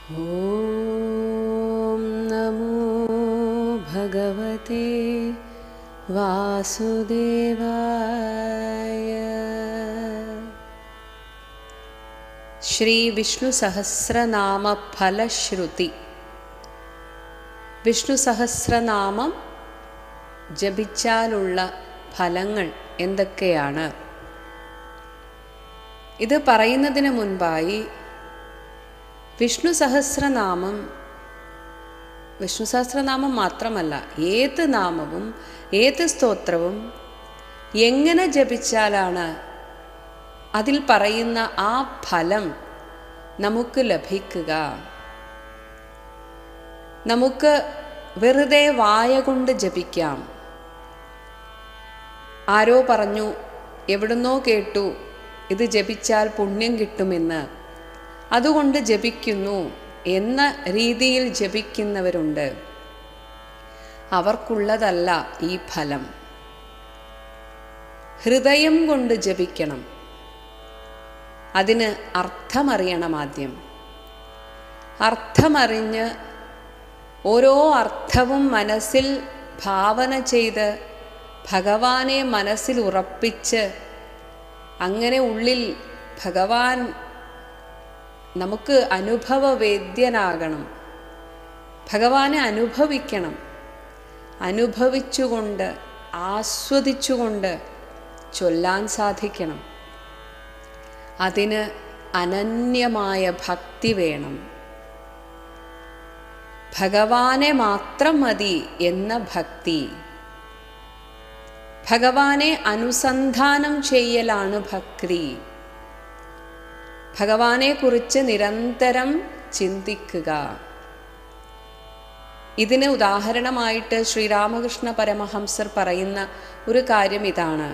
ॐ नमो भगवते वासुदेवाय ശ്രീവിഷ്ണുസഹസ്രനാമഫലശ്രുതി വിഷ്ണു സഹസ്രനാമം ജപിച്ചാലുള്ള ഫലങ്ങൾ എന്തൊക്കെയാണ് ഇത് പറയുന്നതിന് മുൻപായി വിഷ്ണു സഹസ്രനാമം വിഷ്ണു സഹസ്രനാമം മാത്രമല്ല ഏത് നാമവും ഏത് സ്തോത്രവും എങ്ങനെ ജപിച്ചാലാണ് അതിൽ പറയുന്ന ആ ഫലം നമുക്ക് ലഭിക്കുക നമുക്ക് വെറുതെ വായ കൊണ്ട് ജപിക്കാം ആരോ പറഞ്ഞു എവിടുന്നോ കേട്ടു ഇത് ജപിച്ചാൽ പുണ്യം കിട്ടുമെന്ന് അതുകൊണ്ട് ജപിക്കുന്നു എന്ന രീതിയിൽ ജപിക്കുന്നവരുണ്ട് അവർക്കുള്ളതല്ല ഈ ഫലം ഹൃദയം കൊണ്ട് ജപിക്കണം അതിന് അർത്ഥമറിയണം ആദ്യം അർത്ഥമറിഞ്ഞ് ഓരോ അർത്ഥവും മനസ്സിൽ ഭാവന ചെയ്ത് ഭഗവാനെ മനസ്സിൽ ഉറപ്പിച്ച് അങ്ങനെ ഉള്ളിൽ ഭഗവാൻ നമുക്ക് അനുഭവവേദ്യനാകണം ഭഗവാനെ അനുഭവിക്കണം അനുഭവിച്ചുകൊണ്ട് ആസ്വദിച്ചുകൊണ്ട് ചൊല്ലാൻ സാധിക്കണം അതിന് അനന്യമായ ഭക്തി വേണം ഭഗവാനെ മാത്രം മതി എന്ന ഭക്തി ഭഗവാനെ അനുസന്ധാനം ചെയ്യലാണ് ഭക്തി ഭഗവാനെക്കുറിച്ച് നിരന്തരം ചിന്തിക്കുക ഇതിന് ഉദാഹരണമായിട്ട് ശ്രീരാമകൃഷ്ണ പരമഹംസർ പറയുന്ന ഒരു കാര്യം ഇതാണ്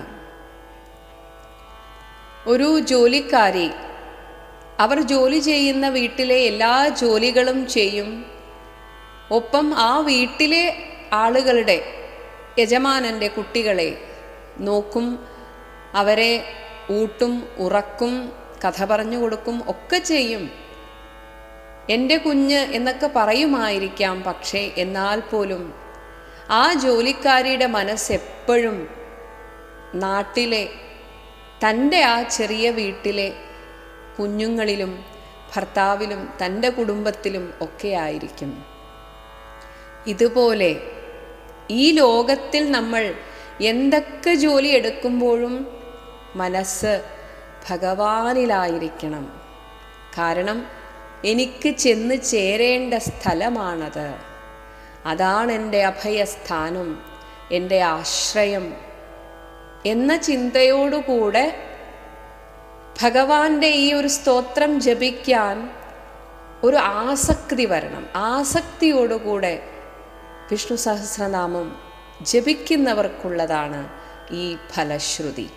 ഒരു ജോലിക്കാരി അവർ ജോലി ചെയ്യുന്ന വീട്ടിലെ എല്ലാ ജോലികളും ചെയ്യും ഒപ്പം ആ വീട്ടിലെ ആളുകളുടെ യജമാനൻ്റെ കുട്ടികളെ നോക്കും അവരെ ഊട്ടും ഉറക്കും കഥ പറഞ്ഞു കൊടുക്കും ഒക്കെ ചെയ്യും എൻ്റെ കുഞ്ഞ് എന്നൊക്കെ പറയുമായിരിക്കാം പക്ഷേ എന്നാൽ പോലും ആ ജോലിക്കാരിയുടെ മനസ്സെപ്പോഴും നാട്ടിലെ തൻ്റെ ആ ചെറിയ വീട്ടിലെ കുഞ്ഞുങ്ങളിലും ഭർത്താവിലും തൻ്റെ കുടുംബത്തിലും ഒക്കെ ആയിരിക്കും ഇതുപോലെ ഈ ലോകത്തിൽ നമ്മൾ എന്തൊക്കെ ജോലി എടുക്കുമ്പോഴും മനസ്സ് ഭഗവാനിലായിരിക്കണം കാരണം എനിക്ക് ചെന്ന് ചേരേണ്ട സ്ഥലമാണത് അതാണ് എൻ്റെ അഭയസ്ഥാനം എൻ്റെ ആശ്രയം എന്ന ചിന്തയോടുകൂടെ ഭഗവാന്റെ ഈ ഒരു സ്തോത്രം ജപിക്കാൻ ഒരു ആസക്തി വരണം ആസക്തിയോടുകൂടെ വിഷ്ണു സഹസ്രനാമം ജപിക്കുന്നവർക്കുള്ളതാണ് ഈ ഫലശ്രുതി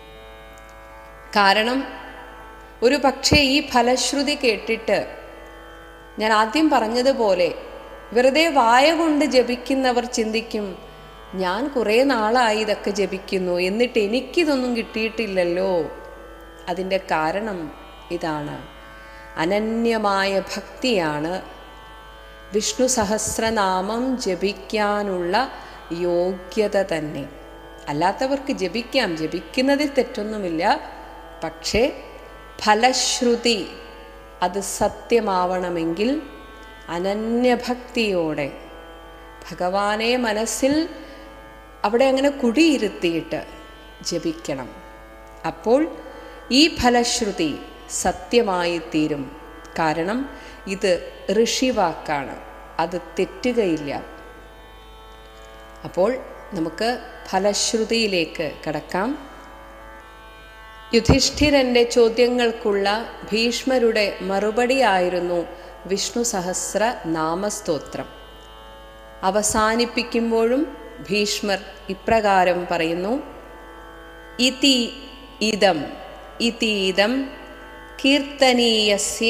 കാരണം ഒരു പക്ഷേ ഈ ഫലശ്രുതി കേട്ടിട്ട് ഞാൻ ആദ്യം പറഞ്ഞതുപോലെ വെറുതെ വായ കൊണ്ട് ജപിക്കുന്നവർ ചിന്തിക്കും ഞാൻ കുറേ നാളായി ഇതൊക്കെ ജപിക്കുന്നു എന്നിട്ട് എനിക്കിതൊന്നും കിട്ടിയിട്ടില്ലല്ലോ അതിൻ്റെ കാരണം ഇതാണ് അനന്യമായ ഭക്തിയാണ് വിഷ്ണു സഹസ്രനാമം ജപിക്കാനുള്ള യോഗ്യത തന്നെ അല്ലാത്തവർക്ക് ജപിക്കാം ജപിക്കുന്നതിൽ തെറ്റൊന്നുമില്ല പക്ഷേ ഫലശ്രുതി അത് സത്യമാവണമെങ്കിൽ അനന്യഭക്തിയോടെ ഭഗവാനെ മനസ്സിൽ അവിടെ അങ്ങനെ കുടിയിരുത്തിയിട്ട് ജപിക്കണം അപ്പോൾ ഈ ഫലശ്രുതി സത്യമായി തീരും കാരണം ഇത് ഋഷിവാക്കാണ് അത് തെറ്റുകയില്ല അപ്പോൾ നമുക്ക് ഫലശ്രുതിയിലേക്ക് കടക്കാം യുധിഷ്ഠിരൻ്റെ ചോദ്യങ്ങൾക്കുള്ള ഭീഷ്മരുടെ മറുപടിയായിരുന്നു വിഷ്ണു സഹസ്ര നാമസ്തോത്രം അവസാനിപ്പിക്കുമ്പോഴും ഭീഷ്മർ ഇപ്രകാരം പറയുന്നു ഇതി ഇതം ഇതി ഇതം കീർത്തനീയസ്യ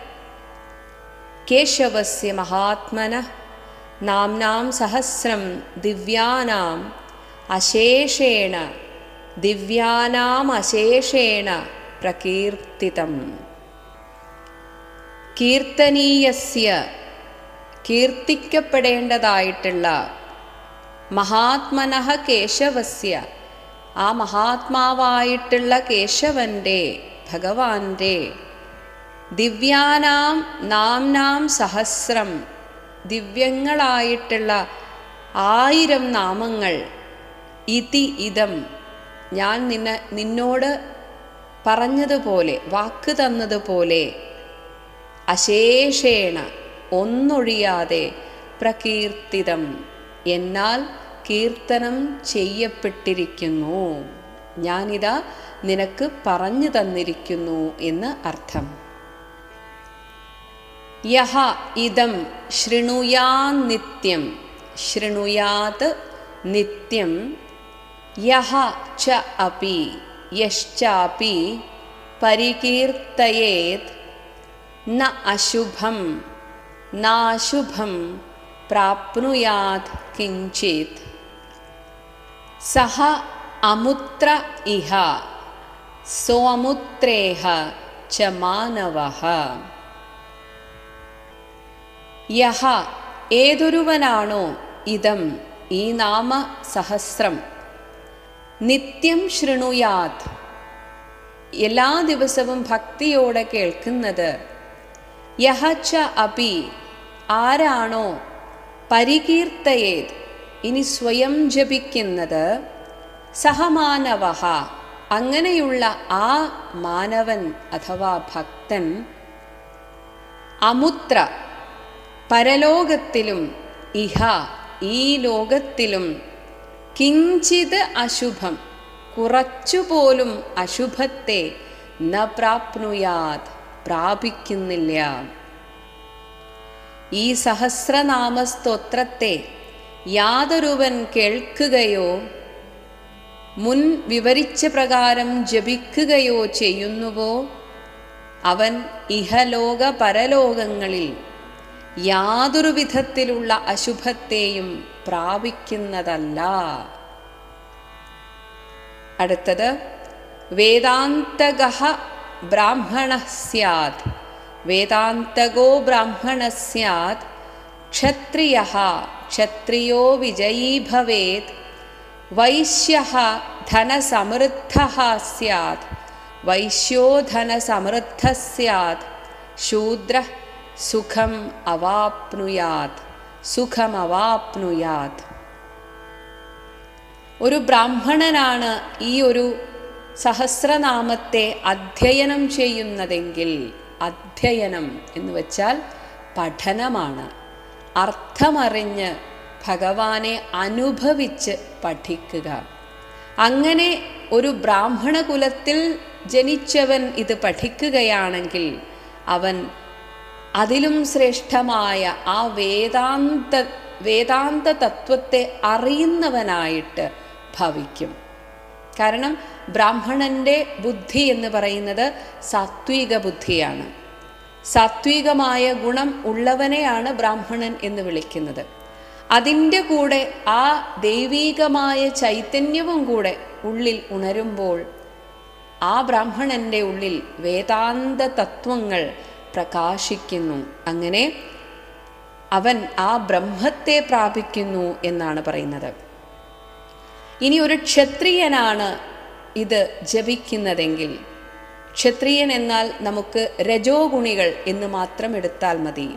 കേശവസ്യ മഹാത്മന നാംനാം സഹസ്രം ദിവ്യാനാം അശേഷേണ ദിവ്യാനാം അശേഷേണ പ്രകീർത്തിതം കീർത്തനീയസ്യ കീർത്തിക്കപ്പെടേണ്ടതായിട്ടുള്ള മഹാത്മനഃ കേശവസ്യ ആ മഹാത്മാവായിട്ടുള്ള കേശവൻ്റെ ഭഗവാന്റെ ദിവ്യാനാം നാംനാം സഹസ്രം ദിവ്യങ്ങളായിട്ടുള്ള ആയിരം നാമങ്ങൾ ഇതി ഇതം ഞാൻ നിന്നെ നിന്നോട് പറഞ്ഞതുപോലെ വാക്ക് തന്നതുപോലെ അശേഷേണ ഒന്നൊഴിയാതെ പ്രകീർത്തിതം എന്നാൽ കീർത്തനം ചെയ്യപ്പെട്ടിരിക്കുന്നു ഞാനിതാ നിനക്ക് പറഞ്ഞു തന്നിരിക്കുന്നു എന്ന് അർത്ഥം യഹ ഇതം ശൃണുയാൻ നിത്യം ശൃണുയാത് നിത്യം യഹ ച അപി യശ്ചാപി പരികീർത്തയേത് ന അശുഭം നാശുഭം പ്രാപ്നുയാത് കിഞ്ചിത് സഹ അമുത്ര ഇഹ സോമുത്രേഹ ച മാനവഃ യഹ ഏതൊരുവനാണോ ഇതം ഈ നാമ സഹസ്രം നിത്യം ശൃണുയാത് എല്ലാ ദിവസവും ഭക്തിയോടെ കേൾക്കുന്നത് യഹച്ച അപി ആരാണോ പരികീർത്തയേത് ഇനി സ്വയം ജപിക്കുന്നത് സഹമാനവഹ അങ്ങനെയുള്ള ആ മാനവൻ അഥവാ ഭക്തൻ അമുത്ര പരലോകത്തിലും ഇഹ ഈ ലോകത്തിലും കിഞ്ചിത് അശുഭം കുറച്ചുപോലും അശുഭത്തെ ന പ്രാപ്നുയാത് പ്രാപിക്കുന്നില്ല ഈ സഹസ്രനാമസ്തോത്രത്തെ യാതൊരുവൻ കേൾക്കുകയോ മുൻ വിവരിച്ച പ്രകാരം ജപിക്കുകയോ ചെയ്യുന്നുവോ അവൻ ഇഹലോക പരലോകങ്ങളിൽ യാതൊരു വിധത്തിലുള്ള അശുഭത്തെയും പ്രാപിക്കുന്നതല്ല അടുത്തത് വേദാന്തഗ ബ്രാഹ്മണ സ്യാത് വേദാന്തകോ ബ്രാഹ്മണ സ്യാത് ക്ഷത്രിയ ക്ഷത്രിയോ വിജയീ ഭവേത് വൈശ്യ ധനസമൃദ്ധ സ്യാത് വൈശ്യോ ധനസമൃദ്ധ സ്യാത് ശൂദ്ര സുഖം അവാപ്നുയാത് സുഖമവാപ്നുയാത് ഒരു ബ്രാഹ്മണനാണ് ഈ ഒരു സഹസ്രനാമത്തെ അധ്യയനം ചെയ്യുന്നതെങ്കിൽ അധ്യയനം എന്ന് വച്ചാൽ പഠനമാണ് അർത്ഥമറിഞ്ഞ് ഭഗവാനെ അനുഭവിച്ച് പഠിക്കുക അങ്ങനെ ഒരു ബ്രാഹ്മണ കുലത്തിൽ ജനിച്ചവൻ ഇത് പഠിക്കുകയാണെങ്കിൽ അവൻ അതിലും ശ്രേഷ്ഠമായ ആ വേദാന്ത വേദാന്ത തത്വത്തെ അറിയുന്നവനായിട്ട് ഭവിക്കും കാരണം ബ്രാഹ്മണന്റെ ബുദ്ധി എന്ന് പറയുന്നത് സാത്വിക ബുദ്ധിയാണ് സാത്വികമായ ഗുണം ഉള്ളവനെയാണ് ബ്രാഹ്മണൻ എന്ന് വിളിക്കുന്നത് അതിൻ്റെ കൂടെ ആ ദൈവീകമായ ചൈതന്യവും കൂടെ ഉള്ളിൽ ഉണരുമ്പോൾ ആ ബ്രാഹ്മണന്റെ ഉള്ളിൽ വേദാന്ത തത്വങ്ങൾ പ്രകാശിക്കുന്നു അങ്ങനെ അവൻ ആ ബ്രഹ്മത്തെ പ്രാപിക്കുന്നു എന്നാണ് പറയുന്നത് ഇനി ഒരു ക്ഷത്രിയനാണ് ഇത് ജപിക്കുന്നതെങ്കിൽ ക്ഷത്രിയൻ എന്നാൽ നമുക്ക് രജോ ഗുണികൾ എന്ന് മാത്രം എടുത്താൽ മതി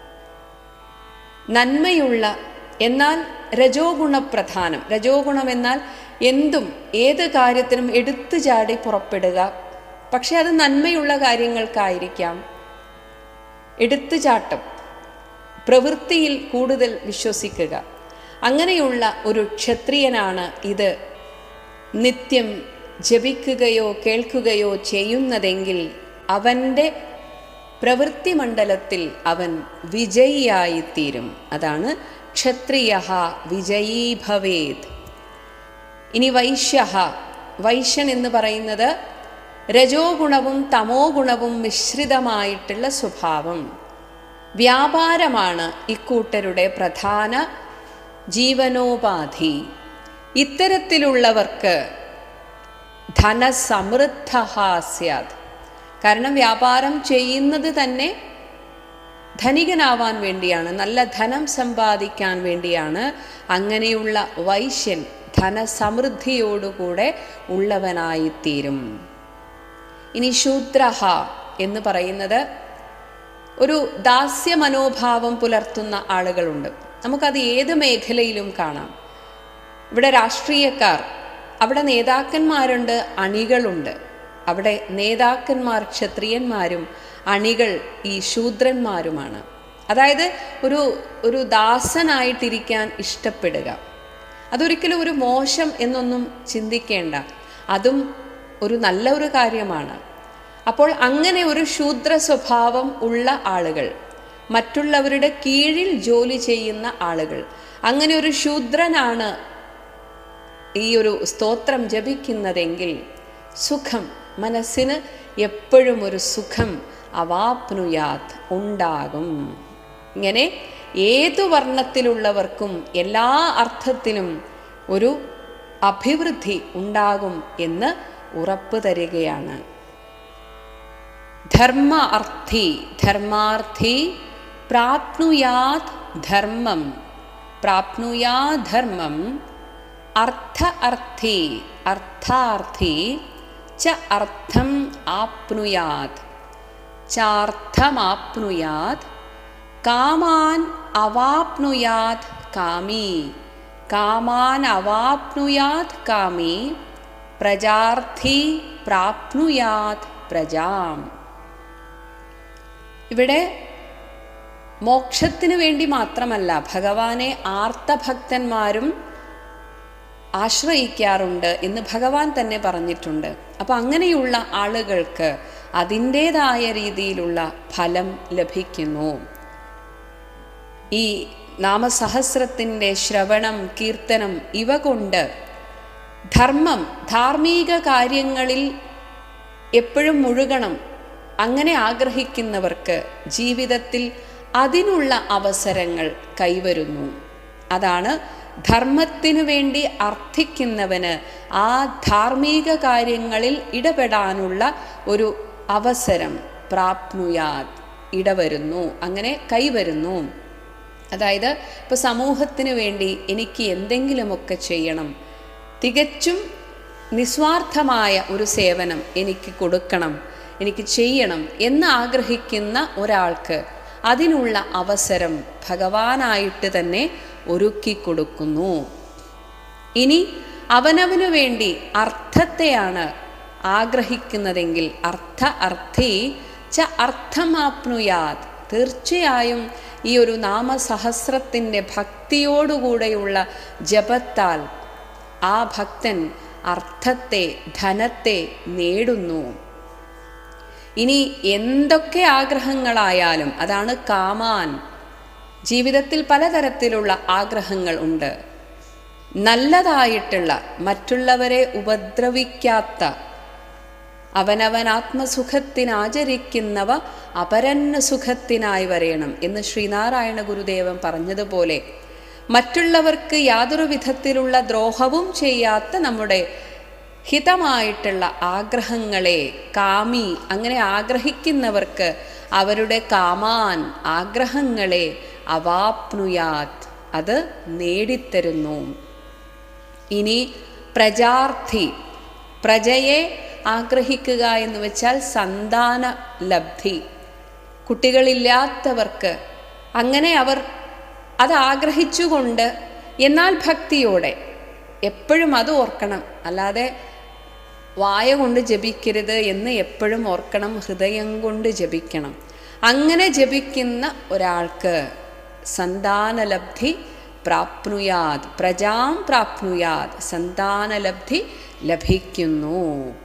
നന്മയുള്ള എന്നാൽ രജോ ഗുണപ്രധാനം രജോ ഗുണം എന്നാൽ എന്തും ഏത് കാര്യത്തിനും എടുത്തു ചാടി പുറപ്പെടുക പക്ഷെ അത് നന്മയുള്ള കാര്യങ്ങൾക്കായിരിക്കാം എടുത്തുചാട്ടം പ്രവൃത്തിയിൽ കൂടുതൽ വിശ്വസിക്കുക അങ്ങനെയുള്ള ഒരു ക്ഷത്രിയനാണ് ഇത് നിത്യം ജപിക്കുകയോ കേൾക്കുകയോ ചെയ്യുന്നതെങ്കിൽ അവൻ്റെ പ്രവൃത്തി മണ്ഡലത്തിൽ അവൻ വിജയിയായിത്തീരും അതാണ് ക്ഷത്രിയ വിജയീ ഭവേത് ഇനി വൈശ്യ വൈശ്യൻ എന്ന് പറയുന്നത് രജോ ഗുണവും തമോ ഗുണവും മിശ്രിതമായിട്ടുള്ള സ്വഭാവം വ്യാപാരമാണ് ഇക്കൂട്ടരുടെ പ്രധാന ജീവനോപാധി ഇത്തരത്തിലുള്ളവർക്ക് ധനസമൃദ്ധ സ്യാത് കാരണം വ്യാപാരം ചെയ്യുന്നത് തന്നെ ധനികനാവാൻ വേണ്ടിയാണ് നല്ല ധനം സമ്പാദിക്കാൻ വേണ്ടിയാണ് അങ്ങനെയുള്ള വൈശ്യൻ ധനസമൃദ്ധിയോടുകൂടെ ഉള്ളവനായിത്തീരും ഇനി ശൂദ്രഹ എന്ന് പറയുന്നത് ഒരു ദാസ്യ മനോഭാവം പുലർത്തുന്ന ആളുകളുണ്ട് നമുക്കത് ഏത് മേഖലയിലും കാണാം ഇവിടെ രാഷ്ട്രീയക്കാർ അവിടെ നേതാക്കന്മാരുണ്ട് അണികളുണ്ട് അവിടെ നേതാക്കന്മാർ ക്ഷത്രിയന്മാരും അണികൾ ഈ ശൂദ്രന്മാരുമാണ് അതായത് ഒരു ഒരു ദാസനായിട്ടിരിക്കാൻ ഇഷ്ടപ്പെടുക അതൊരിക്കലും ഒരു മോശം എന്നൊന്നും ചിന്തിക്കേണ്ട അതും ഒരു നല്ല ഒരു കാര്യമാണ് അപ്പോൾ അങ്ങനെ ഒരു ശൂദ്ര സ്വഭാവം ഉള്ള ആളുകൾ മറ്റുള്ളവരുടെ കീഴിൽ ജോലി ചെയ്യുന്ന ആളുകൾ അങ്ങനെ ഒരു ശൂദ്രനാണ് ഈ ഒരു സ്തോത്രം ജപിക്കുന്നതെങ്കിൽ സുഖം മനസ്സിന് എപ്പോഴും ഒരു സുഖം അവാപ്നുയാത് ഉണ്ടാകും ഇങ്ങനെ ഏതു വർണ്ണത്തിലുള്ളവർക്കും എല്ലാ അർത്ഥത്തിലും ഒരു അഭിവൃദ്ധി ഉണ്ടാകും എന്ന് ഉറപ്പ് തരികയാണ് ധർമ്മ അർത്ഥി ധർമാർത്ഥി പ്രാപ്നുയാത് ധർമ്മം പ്രാപ്നുയാ ധർമ്മം അർത്ഥ അർത്ഥി അർത്ഥാർത്ഥി ച അർത്ഥം ആപ്നുയാത് ചാർത്ഥമാപ്നുയാത് കാമാൻ അവാപ്നുയാത് കാമി കാമാൻ അവാപ്നുയാത് കാമി പ്രജാർത്ഥി പ്രാപ്നുയാത് പ്രജാം ഇവിടെ മോക്ഷത്തിന് വേണ്ടി മാത്രമല്ല ഭഗവാനെ ആർത്തഭക്തന്മാരും ആശ്രയിക്കാറുണ്ട് എന്ന് ഭഗവാൻ തന്നെ പറഞ്ഞിട്ടുണ്ട് അപ്പോൾ അങ്ങനെയുള്ള ആളുകൾക്ക് അതിൻ്റേതായ രീതിയിലുള്ള ഫലം ലഭിക്കുന്നു ഈ നാമസഹസ്രത്തിൻ്റെ ശ്രവണം കീർത്തനം ഇവ കൊണ്ട് ധർമ്മം ധാർമ്മിക കാര്യങ്ങളിൽ എപ്പോഴും മുഴുകണം അങ്ങനെ ആഗ്രഹിക്കുന്നവർക്ക് ജീവിതത്തിൽ അതിനുള്ള അവസരങ്ങൾ കൈവരുന്നു അതാണ് ധർമ്മത്തിനു വേണ്ടി അർത്ഥിക്കുന്നവന് ആ ധാർമ്മിക കാര്യങ്ങളിൽ ഇടപെടാനുള്ള ഒരു അവസരം പ്രാപ്നുയാത് ഇടവരുന്നു അങ്ങനെ കൈവരുന്നു അതായത് ഇപ്പോൾ സമൂഹത്തിന് വേണ്ടി എനിക്ക് എന്തെങ്കിലുമൊക്കെ ചെയ്യണം തികച്ചും നിസ്വാർത്ഥമായ ഒരു സേവനം എനിക്ക് കൊടുക്കണം എനിക്ക് ചെയ്യണം എന്ന് ആഗ്രഹിക്കുന്ന ഒരാൾക്ക് അതിനുള്ള അവസരം ഭഗവാനായിട്ട് തന്നെ ഒരുക്കി കൊടുക്കുന്നു ഇനി അവനവനു വേണ്ടി അർത്ഥത്തെയാണ് ആഗ്രഹിക്കുന്നതെങ്കിൽ അർത്ഥ അർത്ഥി ച അർത്ഥമാപ്നുയാത് തീർച്ചയായും ഈ ഒരു നാമസഹസ്രത്തിൻ്റെ ഭക്തിയോടുകൂടെയുള്ള ജപത്താൽ ആ ഭക്തൻ അർത്ഥത്തെ ധനത്തെ നേടുന്നു ഇനി എന്തൊക്കെ ആഗ്രഹങ്ങളായാലും അതാണ് കാമാൻ ജീവിതത്തിൽ പലതരത്തിലുള്ള ആഗ്രഹങ്ങൾ ഉണ്ട് നല്ലതായിട്ടുള്ള മറ്റുള്ളവരെ ഉപദ്രവിക്കാത്ത അവനവൻ ആത്മസുഖത്തിനാചരിക്കുന്നവ അപരന്ന സുഖത്തിനായി വരയണം എന്ന് ശ്രീനാരായണ ഗുരുദേവൻ പറഞ്ഞതുപോലെ മറ്റുള്ളവർക്ക് യാതൊരു വിധത്തിലുള്ള ദ്രോഹവും ചെയ്യാത്ത നമ്മുടെ ഹിതമായിട്ടുള്ള ആഗ്രഹങ്ങളെ കാമി അങ്ങനെ ആഗ്രഹിക്കുന്നവർക്ക് അവരുടെ കാമാൻ ആഗ്രഹങ്ങളെ അവാപ്നുയാത് അത് നേടിത്തരുന്നു ഇനി പ്രജാർത്ഥി പ്രജയെ ആഗ്രഹിക്കുക എന്ന് വെച്ചാൽ സന്താന ലബ്ധി കുട്ടികളില്ലാത്തവർക്ക് അങ്ങനെ അവർ അത് ആഗ്രഹിച്ചുകൊണ്ട് എന്നാൽ ഭക്തിയോടെ എപ്പോഴും അത് ഓർക്കണം അല്ലാതെ വായ കൊണ്ട് ജപിക്കരുത് എന്ന് എപ്പോഴും ഓർക്കണം ഹൃദയം കൊണ്ട് ജപിക്കണം അങ്ങനെ ജപിക്കുന്ന ഒരാൾക്ക് സന്താനലബ്ധി പ്രാപ്നുയാത് പ്രജാം പ്രാപ്നുയാത് സന്താനലബ്ധി ലഭിക്കുന്നു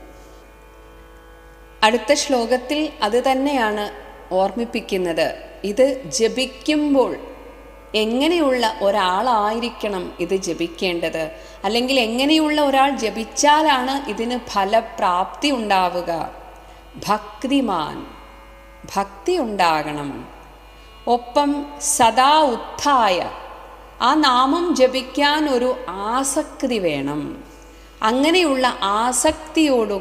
അടുത്ത ശ്ലോകത്തിൽ അത് തന്നെയാണ് ഓർമ്മിപ്പിക്കുന്നത് ഇത് ജപിക്കുമ്പോൾ എങ്ങനെയുള്ള ഒരാളായിരിക്കണം ഇത് ജപിക്കേണ്ടത് അല്ലെങ്കിൽ എങ്ങനെയുള്ള ഒരാൾ ജപിച്ചാലാണ് ഇതിന് ഫലപ്രാപ്തി ഉണ്ടാവുക ഭക്തിമാൻ ഭക്തി ഉണ്ടാകണം ഒപ്പം സദാ ഉത്ഥായ ആ നാമം ജപിക്കാൻ ഒരു ആസക്തി വേണം അങ്ങനെയുള്ള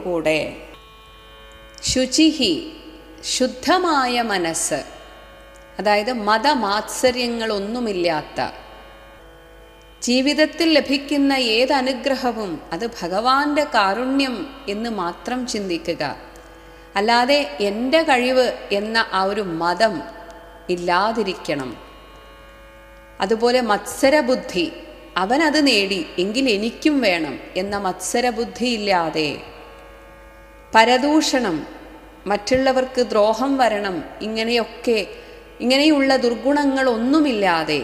ആസക്തിയോടുകൂടെ ശുചിഹി ശുദ്ധമായ മനസ്സ് അതായത് മതമാത്സര്യങ്ങളൊന്നുമില്ലാത്ത ജീവിതത്തിൽ ലഭിക്കുന്ന ഏത് അനുഗ്രഹവും അത് ഭഗവാന്റെ കാരുണ്യം എന്ന് മാത്രം ചിന്തിക്കുക അല്ലാതെ എൻ്റെ കഴിവ് എന്ന ആ ഒരു മതം ഇല്ലാതിരിക്കണം അതുപോലെ മത്സരബുദ്ധി അവനത് നേടി എങ്കിൽ എനിക്കും വേണം എന്ന മത്സരബുദ്ധി ഇല്ലാതെ പരദൂഷണം മറ്റുള്ളവർക്ക് ദ്രോഹം വരണം ഇങ്ങനെയൊക്കെ ഇങ്ങനെയുള്ള ദുർഗുണങ്ങളൊന്നുമില്ലാതെ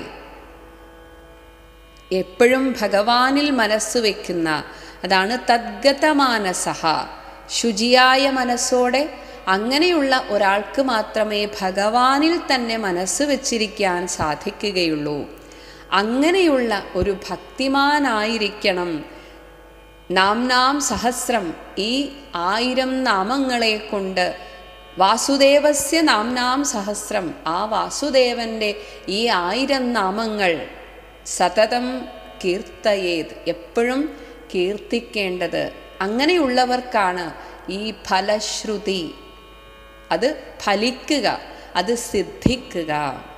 എപ്പോഴും ഭഗവാനിൽ മനസ്സ് വയ്ക്കുന്ന അതാണ് തദ്ഗതമാനസഹ ശുചിയായ മനസ്സോടെ അങ്ങനെയുള്ള ഒരാൾക്ക് മാത്രമേ ഭഗവാനിൽ തന്നെ മനസ്സ് വച്ചിരിക്കാൻ സാധിക്കുകയുള്ളൂ അങ്ങനെയുള്ള ഒരു ഭക്തിമാനായിരിക്കണം നാം നാം സഹസ്രം ഈ ആയിരം നാമങ്ങളെ കൊണ്ട് വാസുദേവസ്യ നാം നാം സഹസ്രം ആ വാസുദേവൻ്റെ ഈ ആയിരം നാമങ്ങൾ സതതം കീർത്തയേത് എപ്പോഴും കീർത്തിക്കേണ്ടത് അങ്ങനെയുള്ളവർക്കാണ് ഈ ഫലശ്രുതി അത് ഫലിക്കുക അത് സിദ്ധിക്കുക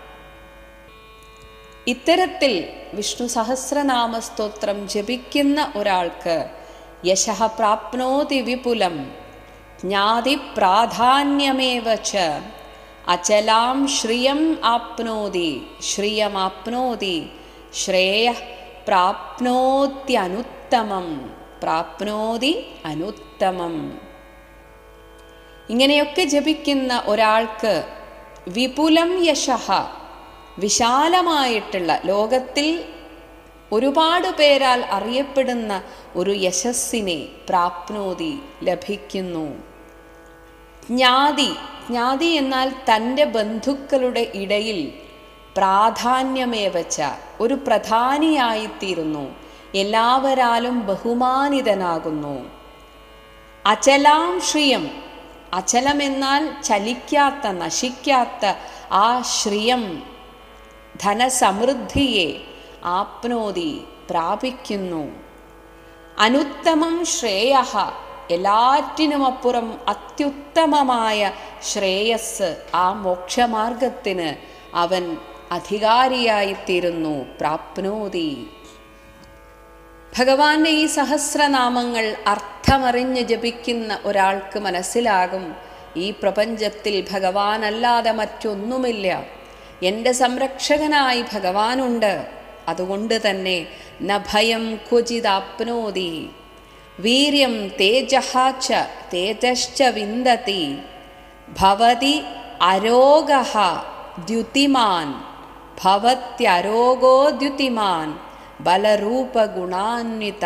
ഇത്തരത്തിൽ വിഷ്ണു സഹസ്രനാമ സ്തോത്രം ജപിക്കുന്ന ഒരാൾക്ക് യശഃ പ്രാപ്നോതി വിപുലം ജ്ഞാതി പ്രാധാന്യമേവ ച അചലാം ശ്രിയം ആപ്നോതി ശ്രിയമാപ്നോതി ശ്രേയ പ്രാപ്നോത്യനുത്തമം പ്രാപ്നോതി അനുത്തമം ഇങ്ങനെയൊക്കെ ജപിക്കുന്ന ഒരാൾക്ക് വിപുലം യശഃ വിശാലമായിട്ടുള്ള ലോകത്തിൽ ഒരുപാട് പേരാൽ അറിയപ്പെടുന്ന ഒരു യശസ്സിനെ പ്രാപ്നോതി ലഭിക്കുന്നു ജ്ഞാതി ജ്ഞാതി എന്നാൽ തൻ്റെ ബന്ധുക്കളുടെ ഇടയിൽ പ്രാധാന്യമേവച്ച ഒരു പ്രധാനിയായിത്തീരുന്നു എല്ലാവരാലും ബഹുമാനിതനാകുന്നു അചലാം ശ്രിയം അചലമെന്നാൽ ചലിക്കാത്ത നശിക്കാത്ത ആ ശ്രിയം ധനസമൃദ്ധിയെ ആപ്നോതി പ്രാപിക്കുന്നു അനുത്തമം ശ്രേയ എല്ലാറ്റിനുമപ്പുറം അത്യുത്തമമായ ശ്രേയസ് ആ മോക്ഷമാർഗത്തിന് അവൻ അധികാരിയായിത്തീരുന്നു പ്രാപ്നോതി ഭഗവാന്റെ ഈ സഹസ്രനാമങ്ങൾ അർത്ഥമറിഞ്ഞ് ജപിക്കുന്ന ഒരാൾക്ക് മനസ്സിലാകും ഈ പ്രപഞ്ചത്തിൽ ഭഗവാനല്ലാതെ മറ്റൊന്നുമില്ല എൻ്റെ സംരക്ഷകനായി ഭഗവാനുണ്ട് അതുകൊണ്ട് തന്നെ ന ഭയം ക്വചിതാപ്നോതി വീര്യം തേജഃ ച തേജശ്ച വിന്ദതി ഭവതി അരോഗ ദ്യുതിമാൻ ഭവത്യരോഗോ ദ്യുതിമാൻ ബലരൂപഗുണാന്വിത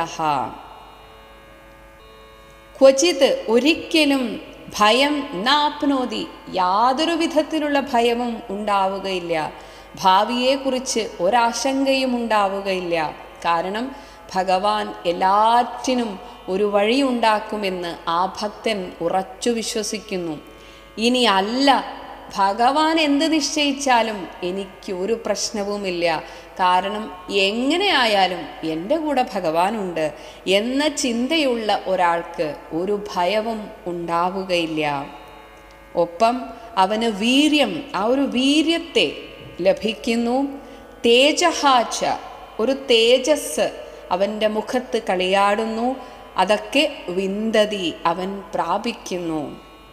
ക്വചിത് ഒരിക്കലും ഭയം നാപ്നോതി യാതൊരു വിധത്തിലുള്ള ഭയവും ഉണ്ടാവുകയില്ല ഭാവിയെക്കുറിച്ച് ഒരാശങ്കയും ഉണ്ടാവുകയില്ല കാരണം ഭഗവാൻ എല്ലാറ്റിനും ഒരു വഴിയുണ്ടാക്കുമെന്ന് ആ ഭക്തൻ ഉറച്ചു വിശ്വസിക്കുന്നു ഇനി അല്ല ഭഗവാൻ എന്ത് നിശ്ചയിച്ചാലും എനിക്ക് ഒരു പ്രശ്നവുമില്ല കാരണം എങ്ങനെ ആയാലും എൻ്റെ കൂടെ ഭഗവാനുണ്ട് എന്ന ചിന്തയുള്ള ഒരാൾക്ക് ഒരു ഭയവും ഉണ്ടാവുകയില്ല ഒപ്പം അവന് വീര്യം ആ ഒരു വീര്യത്തെ ലഭിക്കുന്നു തേജഹാച്ച ഒരു തേജസ് അവൻ്റെ മുഖത്ത് കളിയാടുന്നു അതൊക്കെ വിന്തതി അവൻ പ്രാപിക്കുന്നു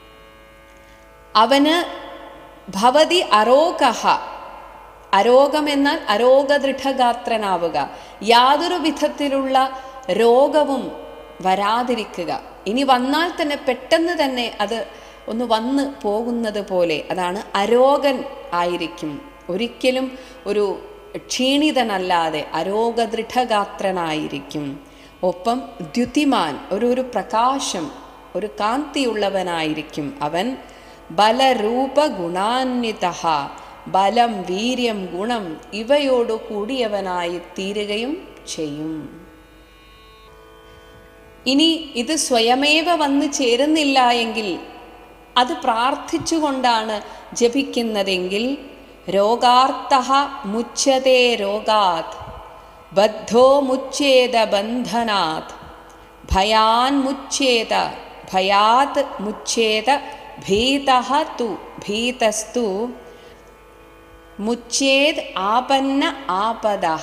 അവന് ഭവതി അരോഗഹ അരോഗമെന്നാൽ അരോഗദൃഢഗാത്രനാവുക യാതൊരു വിധത്തിലുള്ള രോഗവും വരാതിരിക്കുക ഇനി വന്നാൽ തന്നെ പെട്ടെന്ന് തന്നെ അത് ഒന്ന് വന്ന് പോകുന്നത് പോലെ അതാണ് അരോഗൻ ആയിരിക്കും ഒരിക്കലും ഒരു ക്ഷീണിതനല്ലാതെ അരോഗദൃഢഗാത്രനായിരിക്കും ഒപ്പം ദ്യുതിമാൻ ഒരു ഒരു പ്രകാശം ഒരു കാന്തിയുള്ളവനായിരിക്കും അവൻ ബലരൂപ ഗുണാന്വിത ബലം വീര്യം ഗുണം ഇവയോടു കൂടിയവനായി തീരുകയും ചെയ്യും ഇനി ഇത് സ്വയമേവ വന്നു ചേരുന്നില്ല എങ്കിൽ അത് പ്രാർത്ഥിച്ചുകൊണ്ടാണ് ജപിക്കുന്നതെങ്കിൽ രോഗാർത്ഥ മുച്യതേ രോഗാത് ബദ്ധോ മുച്ഛേദ ബന്ധനാത് ഭയാൻ മുച്ഛേദ ഭയാത് മുച്ഛേദ ഭീത തു ഭീതസ്തു മുച്ചേത് ആപന്ന ആപദഹ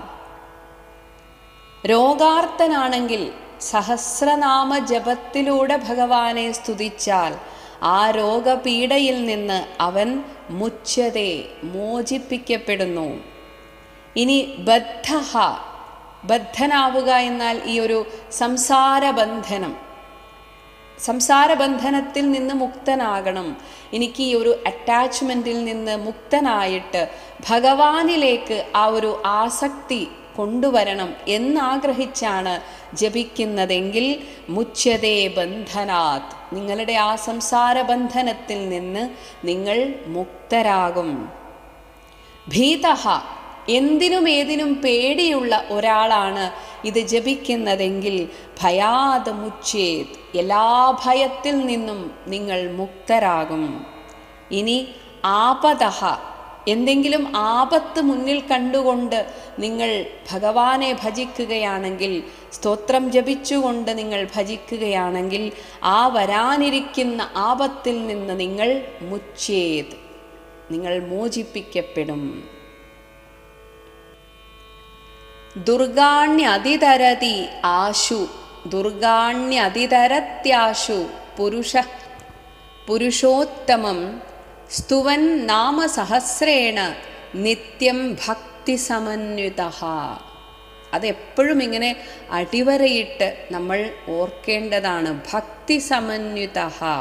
രോഗാർത്തനാണെങ്കിൽ സഹസ്രനാമ ജപത്തിലൂടെ ഭഗവാനെ സ്തുതിച്ചാൽ ആ രോഗപീഡയിൽ നിന്ന് അവൻ മുച്ചതെ മോചിപ്പിക്കപ്പെടുന്നു ഇനി ബദ്ധഹ ബദ്ധനാവുക എന്നാൽ ഈ ഒരു സംസാരബന്ധനം സംസാരബന്ധനത്തിൽ നിന്ന് മുക്തനാകണം എനിക്ക് ഈ ഒരു അറ്റാച്ച്മെൻറ്റിൽ നിന്ന് മുക്തനായിട്ട് ഭഗവാനിലേക്ക് ആ ഒരു ആസക്തി കൊണ്ടുവരണം എന്നാഗ്രഹിച്ചാണ് ജപിക്കുന്നതെങ്കിൽ മുച്ചതേ ബന്ധനാത് നിങ്ങളുടെ ആ സംസാരബന്ധനത്തിൽ നിന്ന് നിങ്ങൾ മുക്തരാകും ഭീതഹ എന്തിനും ഏതിനും പേടിയുള്ള ഒരാളാണ് ഇത് ജപിക്കുന്നതെങ്കിൽ ഭയാത് മുച്ചേത് എല്ലാ ഭയത്തിൽ നിന്നും നിങ്ങൾ മുക്തരാകും ഇനി ആപതഹ എന്തെങ്കിലും ആപത്ത് മുന്നിൽ കണ്ടുകൊണ്ട് നിങ്ങൾ ഭഗവാനെ ഭജിക്കുകയാണെങ്കിൽ സ്തോത്രം ജപിച്ചുകൊണ്ട് നിങ്ങൾ ഭജിക്കുകയാണെങ്കിൽ ആ വരാനിരിക്കുന്ന ആപത്തിൽ നിന്ന് നിങ്ങൾ മുച്ചേത് നിങ്ങൾ മോചിപ്പിക്കപ്പെടും ദുർഗാണ്യതിതരതി ആശു ദുർഗാണ്യതിതരത്യാശു പുരുഷ പുരുഷോത്തമം സ്തുവൻ നാമസഹസ്രേണ നിത്യം ഭക്തിസമന്വിത അതെപ്പോഴും ഇങ്ങനെ അടിവരയിട്ട് നമ്മൾ ഓർക്കേണ്ടതാണ് ഭക്തിസമന്വിത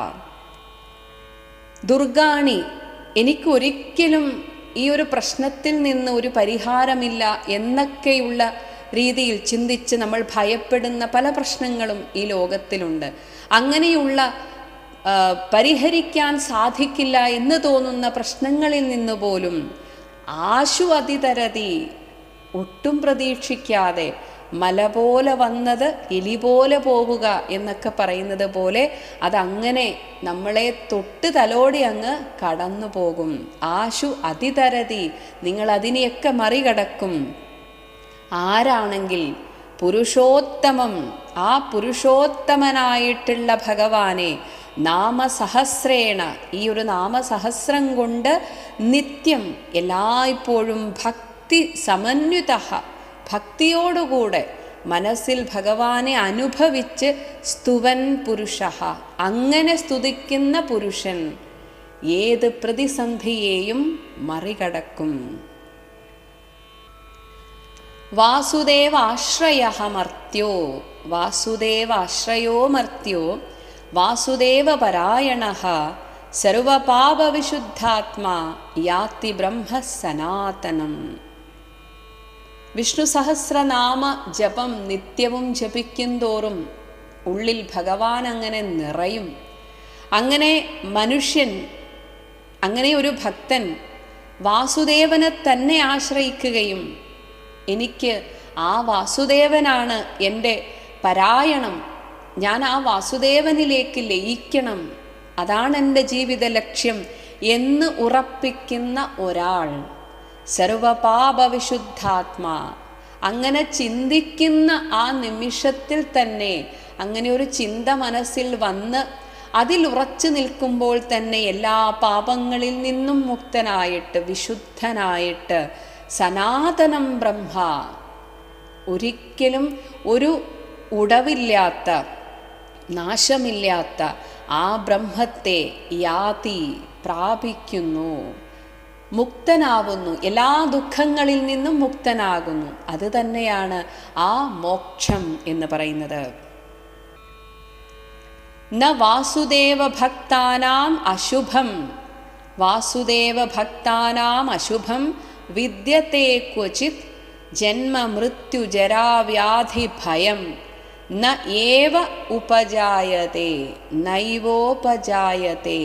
ദുർഗാണി എനിക്കൊരിക്കലും ഈ ഒരു പ്രശ്നത്തിൽ നിന്ന് ഒരു പരിഹാരമില്ല എന്നൊക്കെയുള്ള രീതിയിൽ ചിന്തിച്ച് നമ്മൾ ഭയപ്പെടുന്ന പല പ്രശ്നങ്ങളും ഈ ലോകത്തിലുണ്ട് അങ്ങനെയുള്ള ആ, പരിഹരിക്കാൻ സാധിക്കില്ല എന്ന് തോന്നുന്ന പ്രശ്നങ്ങളിൽ നിന്ന് പോലും ആശു അതിതരതി ഒട്ടും പ്രതീക്ഷിക്കാതെ മല പോലെ വന്നത് എലി പോലെ പോവുക എന്നൊക്കെ പറയുന്നത് പോലെ അതങ്ങനെ നമ്മളെ തൊട്ട് തലോടി അങ്ങ് കടന്നു പോകും ആശു അതിതരതി നിങ്ങൾ അതിനെയൊക്കെ മറികടക്കും ആരാണെങ്കിൽ പുരുഷോത്തമം ആ പുരുഷോത്തമനായിട്ടുള്ള ഭഗവാനെ നാമസഹസ്രേണ ഈ ഒരു നാമസഹസ്രം കൊണ്ട് നിത്യം എല്ലായ്പ്പോഴും ഭക്തി സമന്വിത ഭക്തിയോടുകൂടെ മനസ്സിൽ ഭഗവാനെ അനുഭവിച്ച് സ്തുവൻ പുരുഷ അങ്ങനെ സ്തുതിക്കുന്ന പുരുഷൻ ഏത് പ്രതിസന്ധിയെയും മറികടക്കും വാസുദേവാശ്രയ മർത്യോ വാസുദേവാശ്രയോ മർത്യോ വാസുദേവപരായണ സർവപാപവിശുദ്ധാത്മാ യാത്തി ബ്രഹ്മ സനാതനം വിഷ്ണു സഹസ്രനാമ ജപം നിത്യവും ജപിക്കുന്തോറും ഉള്ളിൽ ഭഗവാൻ അങ്ങനെ നിറയും അങ്ങനെ മനുഷ്യൻ അങ്ങനെ ഒരു ഭക്തൻ വാസുദേവനെ തന്നെ ആശ്രയിക്കുകയും എനിക്ക് ആ വാസുദേവനാണ് എൻ്റെ പരായണം ഞാൻ ആ വാസുദേവനിലേക്ക് ലയിക്കണം അതാണ് എൻ്റെ ജീവിത ലക്ഷ്യം എന്ന് ഉറപ്പിക്കുന്ന ഒരാൾ സർവപാപവിശുദ്ധാത്മാ അങ്ങനെ ചിന്തിക്കുന്ന ആ നിമിഷത്തിൽ തന്നെ അങ്ങനെ ഒരു ചിന്ത മനസ്സിൽ വന്ന് അതിൽ ഉറച്ചു നിൽക്കുമ്പോൾ തന്നെ എല്ലാ പാപങ്ങളിൽ നിന്നും മുക്തനായിട്ട് വിശുദ്ധനായിട്ട് സനാതനം ബ്രഹ്മ ഒരിക്കലും ഒരു ഉടവില്ലാത്ത നാശമില്ലാത്ത ആ ബ്രഹ്മത്തെ യാതി പ്രാപിക്കുന്നു മുക്തനാവുന്നു എല്ലാ ദുഃഖങ്ങളിൽ നിന്നും മുക്തനാകുന്നു അത് തന്നെയാണ് ആ മോക്ഷം എന്ന് പറയുന്നത് ന വാസുദേവ ഭക്താനാം അശുഭം വാസുദേവ ഭക്താനാം അശുഭം വിദ്യത്തെ ക്വചിത് ജന്മ മൃത്യു ജരാവ്യാധി ഭയം ന ഏവ ഉപജായത്തെ നൈവോപജായത്തെ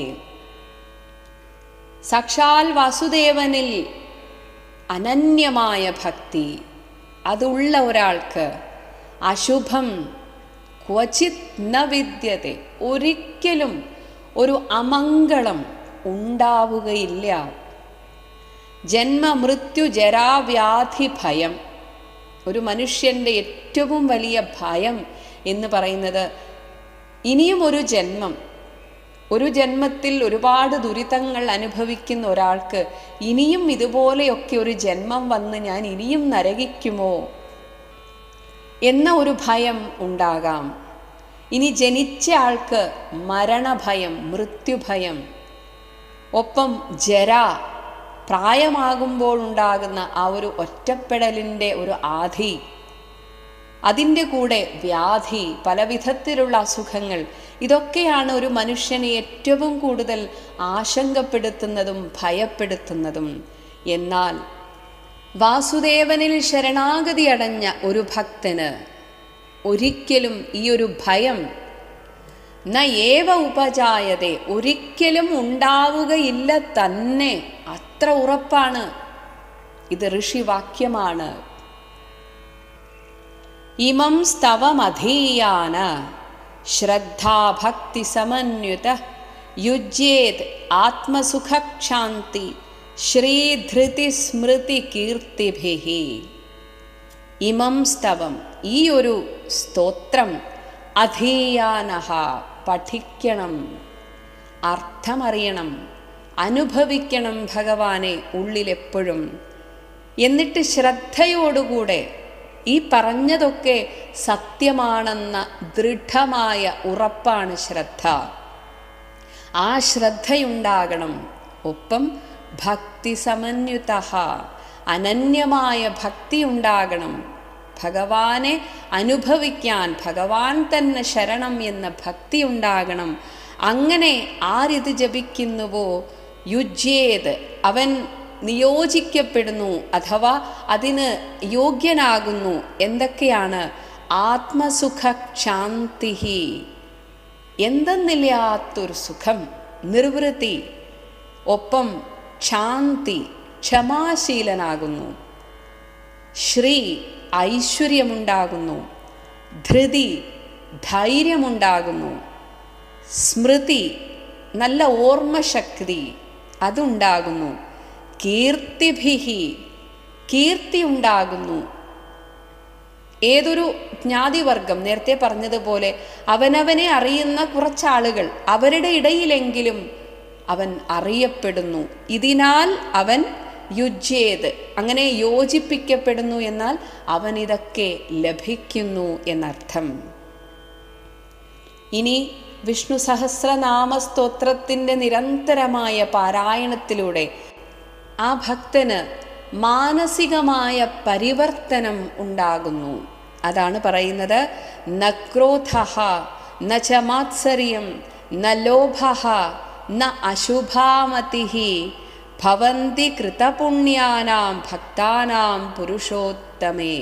സാക്ഷാൽ വാസുദേവനിൽ അനന്യമായ ഭക്തി അതുള്ള ഒരാൾക്ക് അശുഭം ക്വചിത് ന വിദ്യത്തെ ഒരിക്കലും ഒരു അമംഗളം ഉണ്ടാവുകയില്ല ജന്മ മൃത്യു ജരാവ്യാധി ഭയം ഒരു മനുഷ്യൻ്റെ ഏറ്റവും വലിയ ഭയം എന്ന് പറയുന്നത് ഇനിയും ഒരു ജന്മം ഒരു ജന്മത്തിൽ ഒരുപാട് ദുരിതങ്ങൾ അനുഭവിക്കുന്ന ഒരാൾക്ക് ഇനിയും ഇതുപോലെയൊക്കെ ഒരു ജന്മം വന്ന് ഞാൻ ഇനിയും നരകിക്കുമോ എന്ന ഒരു ഭയം ഉണ്ടാകാം ഇനി ജനിച്ച ആൾക്ക് മരണഭയം മൃത്യുഭയം ഒപ്പം ജര പ്രായമാകുമ്പോൾ ഉണ്ടാകുന്ന ആ ഒരു ഒറ്റപ്പെടലിൻ്റെ ഒരു ആധി അതിൻ്റെ കൂടെ വ്യാധി പല വിധത്തിലുള്ള അസുഖങ്ങൾ ഇതൊക്കെയാണ് ഒരു മനുഷ്യനെ ഏറ്റവും കൂടുതൽ ആശങ്കപ്പെടുത്തുന്നതും ഭയപ്പെടുത്തുന്നതും എന്നാൽ വാസുദേവനിൽ ശരണാഗതി അടഞ്ഞ ഒരു ഭക്തന് ഒരിക്കലും ഈ ഒരു ഭയം ന ഏവ ഉപജായതെ ഒരിക്കലും ഉണ്ടാവുകയില്ല തന്നെ അത്ര ഉറപ്പാണ് ഇത് ഋഷിവാക്യമാണ് ഇമം സ്തവമധീയാന ശ്രദ്ധാഭക്തി സമന്വിത യുജ്യേത് ആത്മസുഖക്ഷാന്തി ശ്രീധൃതി സ്മൃതി കീർത്തിഭി ഇമം സ്തവം ഈ ഒരു സ്തോത്രം അധീയാനഹ പഠിക്കണം അർത്ഥമറിയണം അനുഭവിക്കണം ഭഗവാനെ ഉള്ളിലെപ്പോഴും എന്നിട്ട് ശ്രദ്ധയോടുകൂടെ ഈ പറഞ്ഞതൊക്കെ സത്യമാണെന്ന ദൃഢമായ ഉറപ്പാണ് ശ്രദ്ധ ആ ശ്രദ്ധയുണ്ടാകണം ഒപ്പം ഭക്തി സമന്വിത അനന്യമായ ഭക്തി ഉണ്ടാകണം ഭഗവാനെ അനുഭവിക്കാൻ ഭഗവാൻ തന്നെ ശരണം എന്ന ഭക്തി ഉണ്ടാകണം അങ്ങനെ ആരിത് ജപിക്കുന്നുവോ യുജ്യേത് അവൻ നിയോജിക്കപ്പെടുന്നു അഥവാ അതിന് യോഗ്യനാകുന്നു എന്തൊക്കെയാണ് ആത്മസുഖക്ഷാന്തി എന്തെന്നില്ലാത്തൊരു സുഖം നിർവൃത്തി ഒപ്പം ശാന്തി ക്ഷമാശീലനാകുന്നു ശ്രീ ഐശ്വര്യമുണ്ടാകുന്നു ധൃതി ധൈര്യമുണ്ടാകുന്നു സ്മൃതി നല്ല ഓർമ്മശക്തി അതുണ്ടാകുന്നു കീർത്തിഭിഹി കീർത്തി ഉണ്ടാകുന്നു ഏതൊരു ജ്ഞാതിവർഗം നേരത്തെ പറഞ്ഞതുപോലെ അവനവനെ അറിയുന്ന കുറച്ചാളുകൾ അവരുടെ ഇടയിലെങ്കിലും അവൻ അറിയപ്പെടുന്നു ഇതിനാൽ അവൻ യുജ്യേത് അങ്ങനെ യോജിപ്പിക്കപ്പെടുന്നു എന്നാൽ അവൻ ഇതൊക്കെ ലഭിക്കുന്നു എന്നർത്ഥം ഇനി വിഷ്ണു സഹസ്രനാമ സ്തോത്രത്തിൻ്റെ നിരന്തരമായ പാരായണത്തിലൂടെ ആ ഭക്തന് മാനസികമായ പരിവർത്തനം ഉണ്ടാകുന്നു അതാണ് പറയുന്നത് ന ക്രോധ ന ച മാത്സര്യം ന ലോഭ ന അശുഭാമതി ഭവന്തി കൃതപുണ്യാനാം ഭക്താനാം പുരുഷോത്തമേ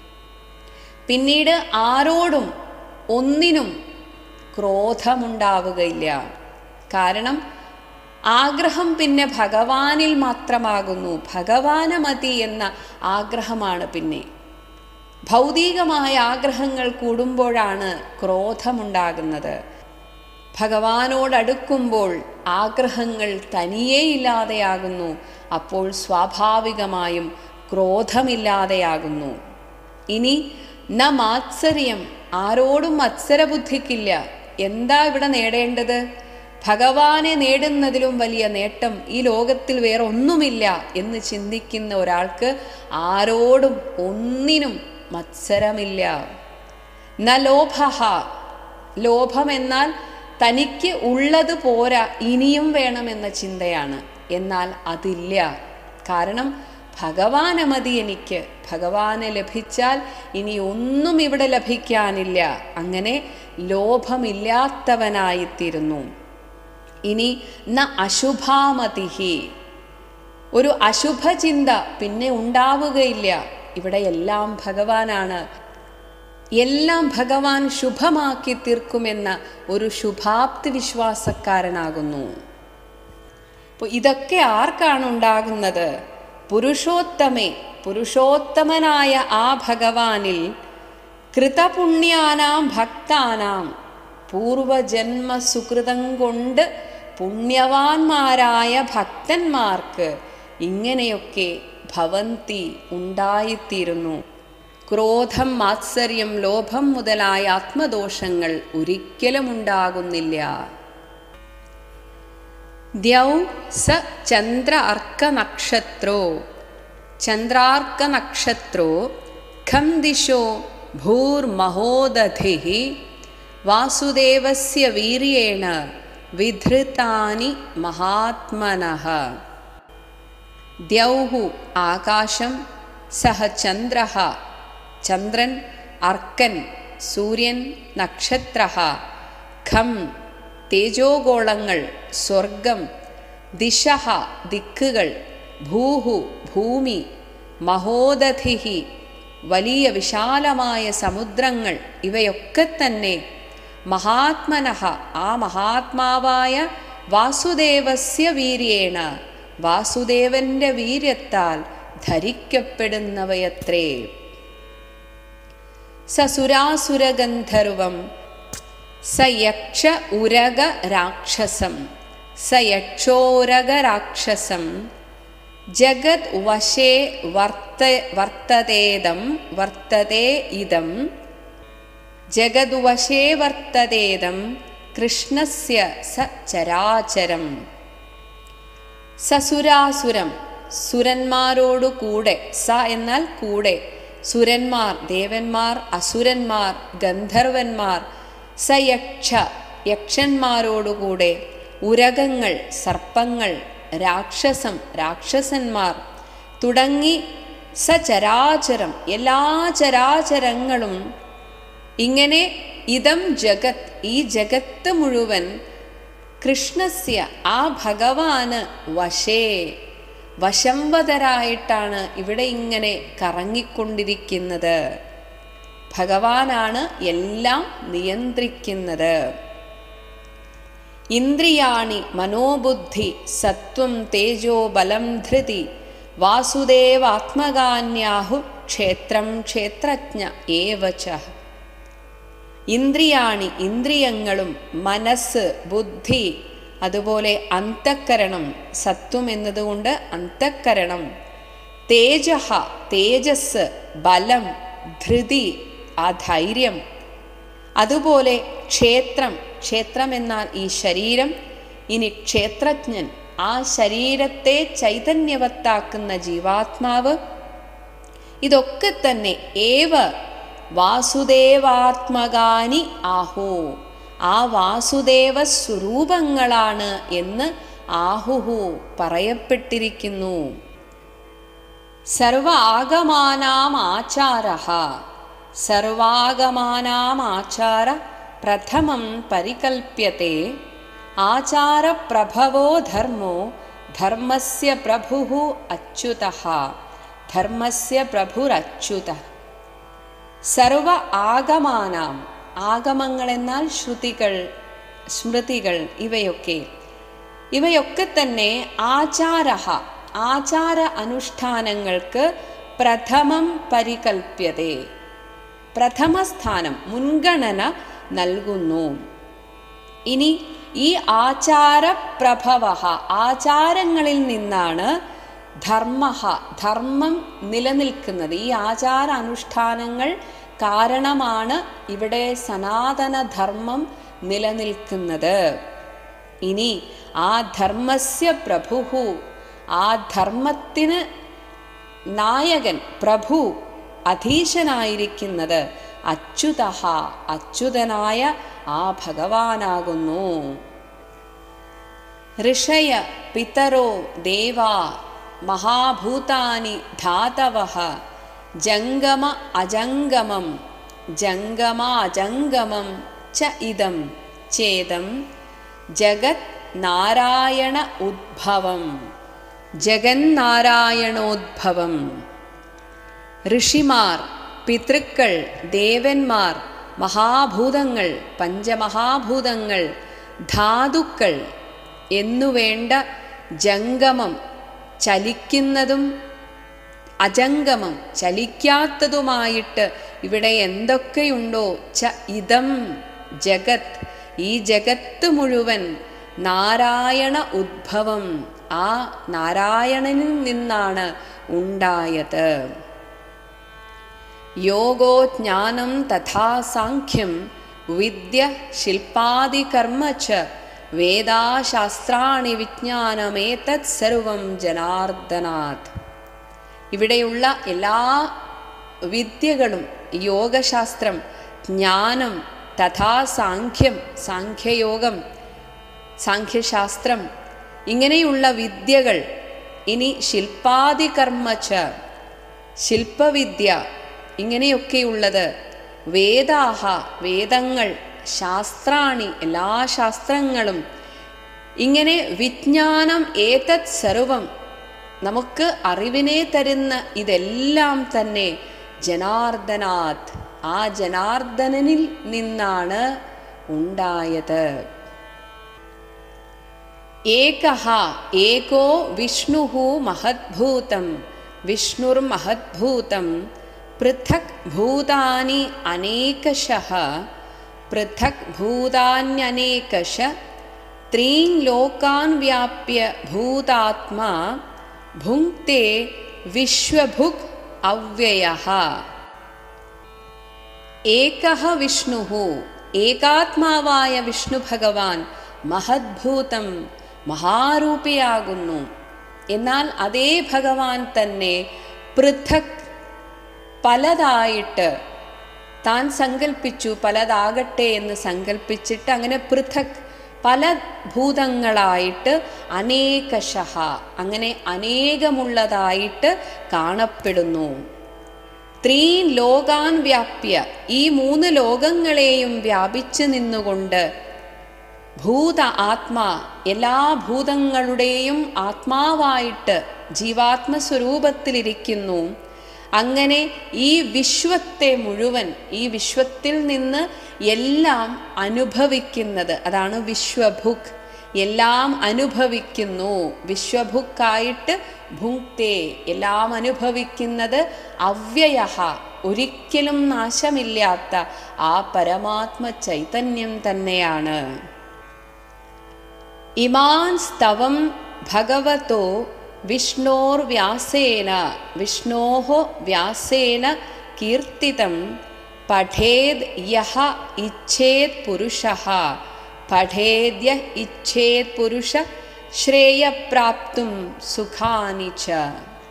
പിന്നീട് ആരോടും ഒന്നിനും ക്രോധമുണ്ടാവുകയില്ല കാരണം ആഗ്രഹം പിന്നെ ഭഗവാനിൽ മാത്രമാകുന്നു ഭഗവാന മതി എന്ന ആഗ്രഹമാണ് പിന്നെ ഭൗതികമായ ആഗ്രഹങ്ങൾ കൂടുമ്പോഴാണ് ക്രോധമുണ്ടാകുന്നത് ഭഗവാനോടടുക്കുമ്പോൾ ആഗ്രഹങ്ങൾ തനിയേ ഇല്ലാതെയാകുന്നു അപ്പോൾ സ്വാഭാവികമായും ക്രോധമില്ലാതെയാകുന്നു ഇനി ന മാത്സര്യം ആരോടും മത്സരബുദ്ധിക്കില്ല എന്താ ഇവിടെ നേടേണ്ടത് ഭഗവാനെ നേടുന്നതിലും വലിയ നേട്ടം ഈ ലോകത്തിൽ വേറെ ഒന്നുമില്ല എന്ന് ചിന്തിക്കുന്ന ഒരാൾക്ക് ആരോടും ഒന്നിനും മത്സരമില്ല ന ലോഭ ലോഭമെന്നാൽ തനിക്ക് ഉള്ളത് പോരാ ഇനിയും വേണമെന്ന ചിന്തയാണ് എന്നാൽ അതില്ല കാരണം ഭഗവാനെ മതി എനിക്ക് ഭഗവാനെ ലഭിച്ചാൽ ഇനി ഒന്നും ഇവിടെ ലഭിക്കാനില്ല അങ്ങനെ ലോഭമില്ലാത്തവനായിത്തീരുന്നു ഇനി ന അശുഭാമതിഹി ഒരു അശുഭചിന്ത പിന്നെ ഉണ്ടാവുകയില്ല ഇവിടെ എല്ലാം ഭഗവാനാണ് എല്ലാം ഭഗവാൻ ശുഭമാക്കി തീർക്കുമെന്ന ഒരു ശുഭാപ്തി വിശ്വാസക്കാരനാകുന്നു അപ്പോൾ ഇതൊക്കെ ആർക്കാണ് ഉണ്ടാകുന്നത് പുരുഷോത്തമേ പുരുഷോത്തമനായ ആ ഭഗവാനിൽ കൃതപുണ്യാനാം ഭക്താനാം പൂർവജന്മ സുകൃതം കൊണ്ട് പുണ്യവാന്മാരായ ഭക്തന്മാർക്ക് ഇങ്ങനെയൊക്കെ ഭവന്തി ഉണ്ടായിത്തീരുന്നു ക്രോധം മാത്സര്യം ലോഭം മുതലായ ആത്മദോഷങ്ങൾ ഒരിക്കലും ഉണ്ടാകുന്നില്ല ദ്യൗ സ ചന്ദ്ര അർക്ക നക്ഷത്രോ ചന്ദ്രാർക്ക നക്ഷത്രോ ഖം ദിശോ ഭൂർമഹോദധി വാസുദേവസ്യ വീര്യേണ വിധൃതാനി മഹാത്മനഃ ദ്യൗഹു ആകാശം സഹ ചന്ദ്ര ചന്ദ്രൻ അർക്കൻ സൂര്യൻ നക്ഷത്ര ഖം തേജോഗോളങ്ങൾ സ്വർഗം ദിശ ദിക്കുകൾ ഭൂഹു ഭൂമി മഹോദധിഹി വലിയ വിശാലമായ സമുദ്രങ്ങൾ ഇവയൊക്കെ തന്നെ മഹാത്മനഃ ആ മഹാത്മാവായ വാസുദേവസ്യ വീര്യേണ വാസുദേവന്റെ വീര്യത്താൽ ധരിക്കപ്പെടുന്നവയത്രേ സസുരാസുരഗന്ധർവം സ യക്ഷ ഉരക രാക്ഷസം സ യക്ഷോരക രാക്ഷസം ജഗത് വശേ വർത്ത വർത്തതേദം വർത്തതേ ഇതം ജഗദ്വശേ വർത്തതേദം കൃഷ്ണസ്യ സ ചരാചരം സസുരാസുരം സുരന്മാരോടു കൂടെ സ എന്നാൽ കൂടെ സുരന്മാർ ദേവന്മാർ അസുരന്മാർ ഗന്ധർവന്മാർ സയക്ഷ യക്ഷന്മാരോടുകൂടെ ഉരകങ്ങൾ സർപ്പങ്ങൾ രാക്ഷസം രാക്ഷസന്മാർ തുടങ്ങി സചരാചരം എല്ലാ ചരാചരങ്ങളും ഇങ്ങനെ ഇതം ജഗത് ഈ ജഗത്ത് മുഴുവൻ കൃഷ്ണസ്യ ആ ഭഗവാന് വശേ വശംവതരായിട്ടാണ് ഇവിടെ ഇങ്ങനെ കറങ്ങിക്കൊണ്ടിരിക്കുന്നത് ഭഗവാനാണ് എല്ലാം നിയന്ത്രിക്കുന്നത് ഇന്ദ്രിയാണി മനോബുദ്ധി സത്വം തേജോ ബലം ധൃതി വാസുദേവാത്മകാന്യാഹു ക്ഷേത്രം ക്ഷേത്രജ്ഞ ഏവച ഇന്ദ്രിയാണി ഇന്ദ്രിയങ്ങളും മനസ്സ് ബുദ്ധി അതുപോലെ അന്തക്കരണം സത്വം എന്നതുകൊണ്ട് അന്തക്കരണം തേജ തേജസ് ബലം ധൃതി ആ ധൈര്യം അതുപോലെ ക്ഷേത്രം ക്ഷേത്രം എന്നാൽ ഈ ശരീരം ഇനി ക്ഷേത്രജ്ഞൻ ആ ശരീരത്തെ ചൈതന്യവത്താക്കുന്ന ജീവാത്മാവ് ഇതൊക്കെ തന്നെ ഏവ വാസുദേവാത്മകാനി ആഹോ ആ വാസുദേവ സ്വരൂപങ്ങളാണ് എന്ന് ആഹുഹു പറയപ്പെട്ടിരിക്കുന്നു സർവ ആഗമാനാം ആചാര സർവാഗമാനാം ആചാര പ്രഥമം പരികൽപ്യത്തെ ആചാരപ്രഭവോ ധർമ്മോ ധർമ്മസ്യ പ്രഭു അച്യുത ധർമ്മസ്യ പ്രഭുരച്യുത സർവ ആഗമാനാം ആഗമങ്ങൾ എന്നാൽ ശ്രുതികൾ സ്മൃതികൾ ഇവയൊക്കെ ഇവയൊക്കെ തന്നെ ആചാര ആചാര അനുഷ്ഠാനങ്ങൾക്ക് പ്രഥമം പരികൽപ്യതേ പ്രഥമ സ്ഥാനം മുൻഗണന നൽകുന്നു ഇനി ഈ ആചാരപ്രഭവ ആചാരങ്ങളിൽ നിന്നാണ് ധർമ്മ ധർമ്മം നിലനിൽക്കുന്നത് ഈ ആചാര അനുഷ്ഠാനങ്ങൾ കാരണമാണ് ഇവിടെ സനാതനധർമ്മം നിലനിൽക്കുന്നത് ഇനി ആ ധർമ്മസ്യ പ്രഭു ആ ധർമ്മത്തിന് നായകൻ പ്രഭു അധീശനായിരിക്കുന്നത് അച്യുത അച്യുതനായ ആ ഭഗവാനാകുന്നു ഋഷയ പിതരോ ദേവാ മഹാഭൂതാനി ധാതവ ജംഗമ അജംഗമം ജംഗമ അജംഗമം ച ഇതം ചേതം ജഗത് നാരായണ ഉദ്ഭവം ജഗന്നാരായണോദ്ഭവം ഋഷിമാർ പിതൃക്കൾ ദേവന്മാർ മഹാഭൂതങ്ങൾ പഞ്ചമഹാഭൂതങ്ങൾ ധാതുക്കൾ എന്നുവേണ്ട ജംഗമം ചലിക്കുന്നതും അജംഗമം ചലിക്കാത്തതുമായിട്ട് ഇവിടെ എന്തൊക്കെയുണ്ടോ ച ഇതം ജഗത് ഈ ജഗത്ത് മുഴുവൻ നാരായണ ഉദ്ഭവം ആ നാരായണനിൽ നിന്നാണ് ഉണ്ടായത് യോഗോ ജ്ഞാനം തഥാ സാഖ്യം വിദ്യ ശില്പാദികർമ്മ ച വേദാശാസ്ത്രാണി വിജ്ഞാനമേതത് സർവം ജനാർദ്ദനാഥ് ഇവിടെയുള്ള എല്ലാ വിദ്യകളും യോഗശാസ്ത്രം ജ്ഞാനം തഥാ സാഖ്യം സാഖ്യയോഗം സാഖ്യശാസ്ത്രം ഇങ്ങനെയുള്ള വിദ്യകൾ ഇനി ശില്പാദികർമ്മച്ച ശില്പവിദ്യ ഇങ്ങനെയൊക്കെയുള്ളത് വേദാഹ വേദങ്ങൾ ശാസ്ത്രാണി എല്ലാ ശാസ്ത്രങ്ങളും ഇങ്ങനെ വിജ്ഞാനം ഏതത് സർവം നമുക്ക് അറിവിനെ തരുന്ന ഇതെല്ലാം തന്നെ ജനാർദ്ദനാഥ് ആ ജനാർദ്ദനനിൽ നിന്നാണ് ഉണ്ടായത് ഏകഹ ഏകോ വിഷ്ണു മഹദ്ഭൂതം വിഷ്ണുർമഹദ്ഭൂതം പൃഥക് ഭൂതാനി അനേകശഃ പൃഥക് ഭൂതാന്യനേകശ ത്രീൻ ലോകാൻ വ്യാപ്യ ഭൂതാത്മാ ഭുങ്ക്തേ വിശ്വഭുക് അവ്യയഃ ഏകഃ വിഷ്ണു ഏകാത്മാവായ വിഷ്ണു ഭഗവാൻ മഹദ്ഭൂതം മഹാരൂപിയാകുന്നു എന്നാൽ അതേ ഭഗവാൻ തന്നെ പൃഥക് പലതായിട്ട് താൻ സങ്കല്പിച്ചു പലതാകട്ടെ എന്ന് സങ്കല്പിച്ചിട്ട് അങ്ങനെ പൃഥക് പല ഭൂതങ്ങളായിട്ട് അനേകശഃ അങ്ങനെ അനേകമുള്ളതായിട്ട് കാണപ്പെടുന്നു ത്രീൻ ലോകാൻ വ്യാപ്യ ഈ മൂന്ന് ലോകങ്ങളെയും വ്യാപിച്ചു നിന്നുകൊണ്ട് ഭൂത ആത്മാ എല്ലാ ഭൂതങ്ങളുടെയും ആത്മാവായിട്ട് ജീവാത്മസ്വരൂപത്തിലിരിക്കുന്നു അങ്ങനെ ഈ വിശ്വത്തെ മുഴുവൻ ഈ വിശ്വത്തിൽ നിന്ന് എല്ലാം അനുഭവിക്കുന്നത് അതാണ് വിശ്വഭുക് എല്ലാം അനുഭവിക്കുന്നു വിശ്വഭുക്കായിട്ട് ഭുക്തേ എല്ലാം അനുഭവിക്കുന്നത് അവ്യയ ഒരിക്കലും നാശമില്ലാത്ത ആ പരമാത്മ ചൈതന്യം തന്നെയാണ് ഇമാൻ സ്തവം ഭഗവതോ വിഷ്ണോർവ്യാസേന വിഷ്ണോः വ്യാസേന കീർത്തിതം പഠേത് യഹ ഇച്ഛേത് പുരുഷः പഠേദ്യ ഇച്ഛേത് പുരുഷ ശ്രേയപ്രാപ്തും സുഖാനി ച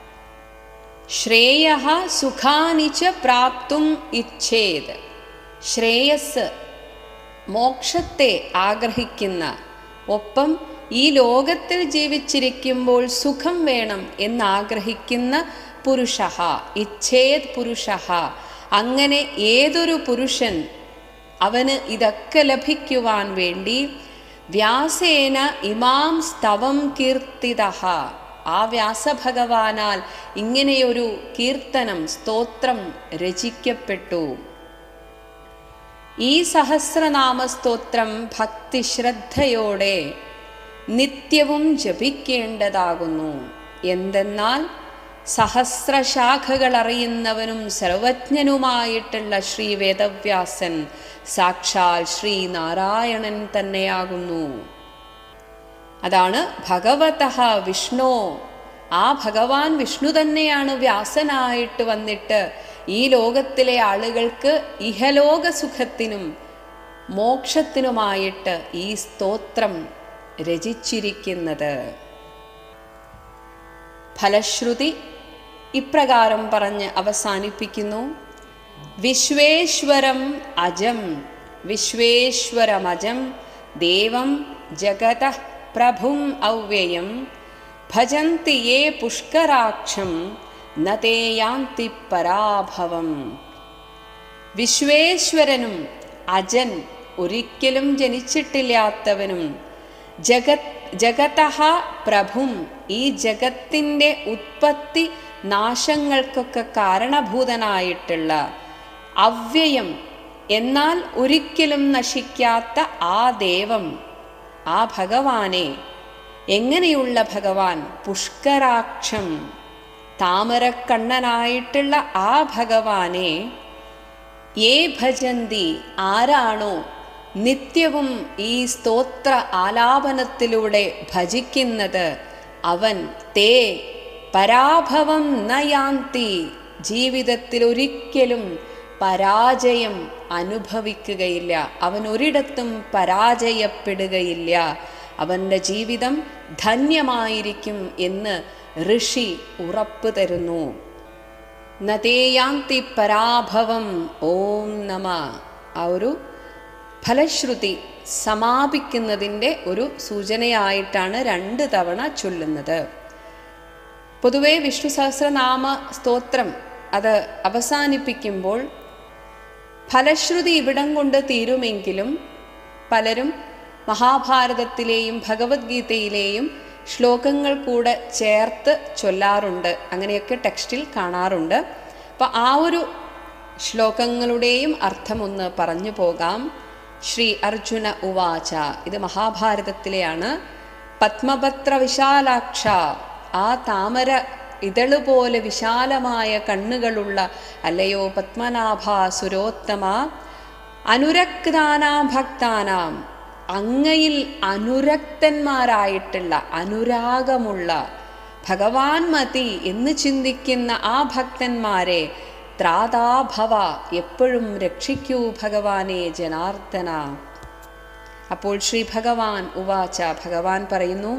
ശ്രേയ സുഖാനി ച പ്രാപ്തും ഇച്ഛേത് ശ്രേയസ് മോക്ഷത്തെ ആഗ്രഹിക്കുന്ന ഒപ്പം ഈ ലോകത്തിൽ ജീവിച്ചിരിക്കുമ്പോൾ സുഖം വേണം എന്നാഗ്രഹിക്കുന്ന പുരുഷ ഇച്ഛേത് പുരുഷ അങ്ങനെ ഏതൊരു പുരുഷൻ അവന് ഇതൊക്കെ ലഭിക്കുവാൻ വേണ്ടി വ്യാസേന ഇമാം സ്തവം കീർത്തിത ആ വ്യാസഭഗവാനാൽ ഇങ്ങനെയൊരു കീർത്തനം സ്തോത്രം രചിക്കപ്പെട്ടു ഈ സഹസ്രനാമ സ്തോത്രം ഭക്തിശ്രദ്ധയോടെ നിത്യവും ജപിക്കേണ്ടതാകുന്നു എന്തെന്നാൽ സഹസ്രശാഖകൾ അറിയുന്നവനും സർവജ്ഞനുമായിട്ടുള്ള ശ്രീ വേദവ്യാസൻ സാക്ഷാൽ ശ്രീനാരായണൻ തന്നെയാകുന്നു അതാണ് ഭഗവത വിഷ്ണു ആ ഭഗവാൻ വിഷ്ണു തന്നെയാണ് വ്യാസനായിട്ട് വന്നിട്ട് ഈ ലോകത്തിലെ ആളുകൾക്ക് ഇഹലോക സുഖത്തിനും മോക്ഷത്തിനുമായിട്ട് ഈ സ്തോത്രം രചിച്ചിരിക്കുന്നത് ഫലശ്രുതി ഇപ്രകാരം പറഞ്ഞ് അവസാനിപ്പിക്കുന്നു വിശ്വേശ്വരം അജം വിശ്വേശ്വരമജം ദേവം ജഗത പ്രഭും അവ്യയം ഭജന്തി യേ പുഷ്കരാക്ഷം നതേ യാന്തി പരാഭവം വിശ്വേശ്വരനും അജൻ ഒരിക്കലും ജനിച്ചിട്ടില്ലാത്തവനും ജഗത് ജഗതഃ പ്രഭും ഈ ജഗത്തിൻ്റെ ഉത്പത്തി നാശങ്ങൾക്കൊക്കെ കാരണഭൂതനായിട്ടുള്ള അവ്യയം എന്നാൽ ഒരിക്കലും നശിക്കാത്ത ആ ദേവം ആ ഭഗവാനെ എങ്ങനെയുള്ള ഭഗവാൻ പുഷ്കരാക്ഷം താമരക്കണ്ണനായിട്ടുള്ള ആ ഭഗവാനെ ഏ ഭജന്തി ആരാണോ നിത്യവും ഈ സ്തോത്ര ആലാപനത്തിലൂടെ ഭജിക്കുന്നത് അവൻ തേ പരാഭവം നയാന്തി ജീവിതത്തിൽ ഒരിക്കലും പരാജയം അനുഭവിക്കുകയില്ല അവൻ ഒരിടത്തും പരാജയപ്പെടുകയില്ല അവൻ്റെ ജീവിതം ധന്യമായിരിക്കും എന്ന് ഋഷി ഉറപ്പ് തരുന്നു നതേയാന്തി പരാഭവം ഓം നമ ആ ഒരു ഫലശ്രുതി സമാപിക്കുന്നതിൻ്റെ ഒരു സൂചനയായിട്ടാണ് രണ്ട് തവണ ചൊല്ലുന്നത് പൊതുവെ വിഷ്ണു സഹസ്രനാമ സ്തോത്രം അത് അവസാനിപ്പിക്കുമ്പോൾ ഫലശ്രുതി ഇവിടം കൊണ്ട് തീരുമെങ്കിലും പലരും മഹാഭാരതത്തിലെയും ഭഗവത്ഗീതയിലെയും ശ്ലോകങ്ങൾ കൂടെ ചേർത്ത് ചൊല്ലാറുണ്ട് അങ്ങനെയൊക്കെ ടെക്സ്റ്റിൽ കാണാറുണ്ട് അപ്പോൾ ആ ഒരു ശ്ലോകങ്ങളുടെയും അർത്ഥമൊന്ന് പറഞ്ഞു പോകാം ശ്രീ അർജുന ഉവാച ഇത് മഹാഭാരതത്തിലെയാണ് പത്മപത്ര വിശാലാക്ഷ ആ താമര ഇതള് പോലെ വിശാലമായ കണ്ണുകളുള്ള അല്ലയോ പത്മനാഭ സുരോത്തമ അനുരക്താനാം ഭക്താനാം അങ്ങയിൽ അനുരക്തന്മാരായിട്ടുള്ള അനുരാഗമുള്ള ഭഗവാൻ മതി എന്ന് ചിന്തിക്കുന്ന ആ ഭക്തന്മാരെ ത്രാതാഭവ എപ്പോഴും രക്ഷിക്കൂ ഭഗവാനെ ജനാർദ്ദന അപ്പോൾ ശ്രീ ഭഗവാൻ ഉവാച ഭഗവാൻ പറയുന്നു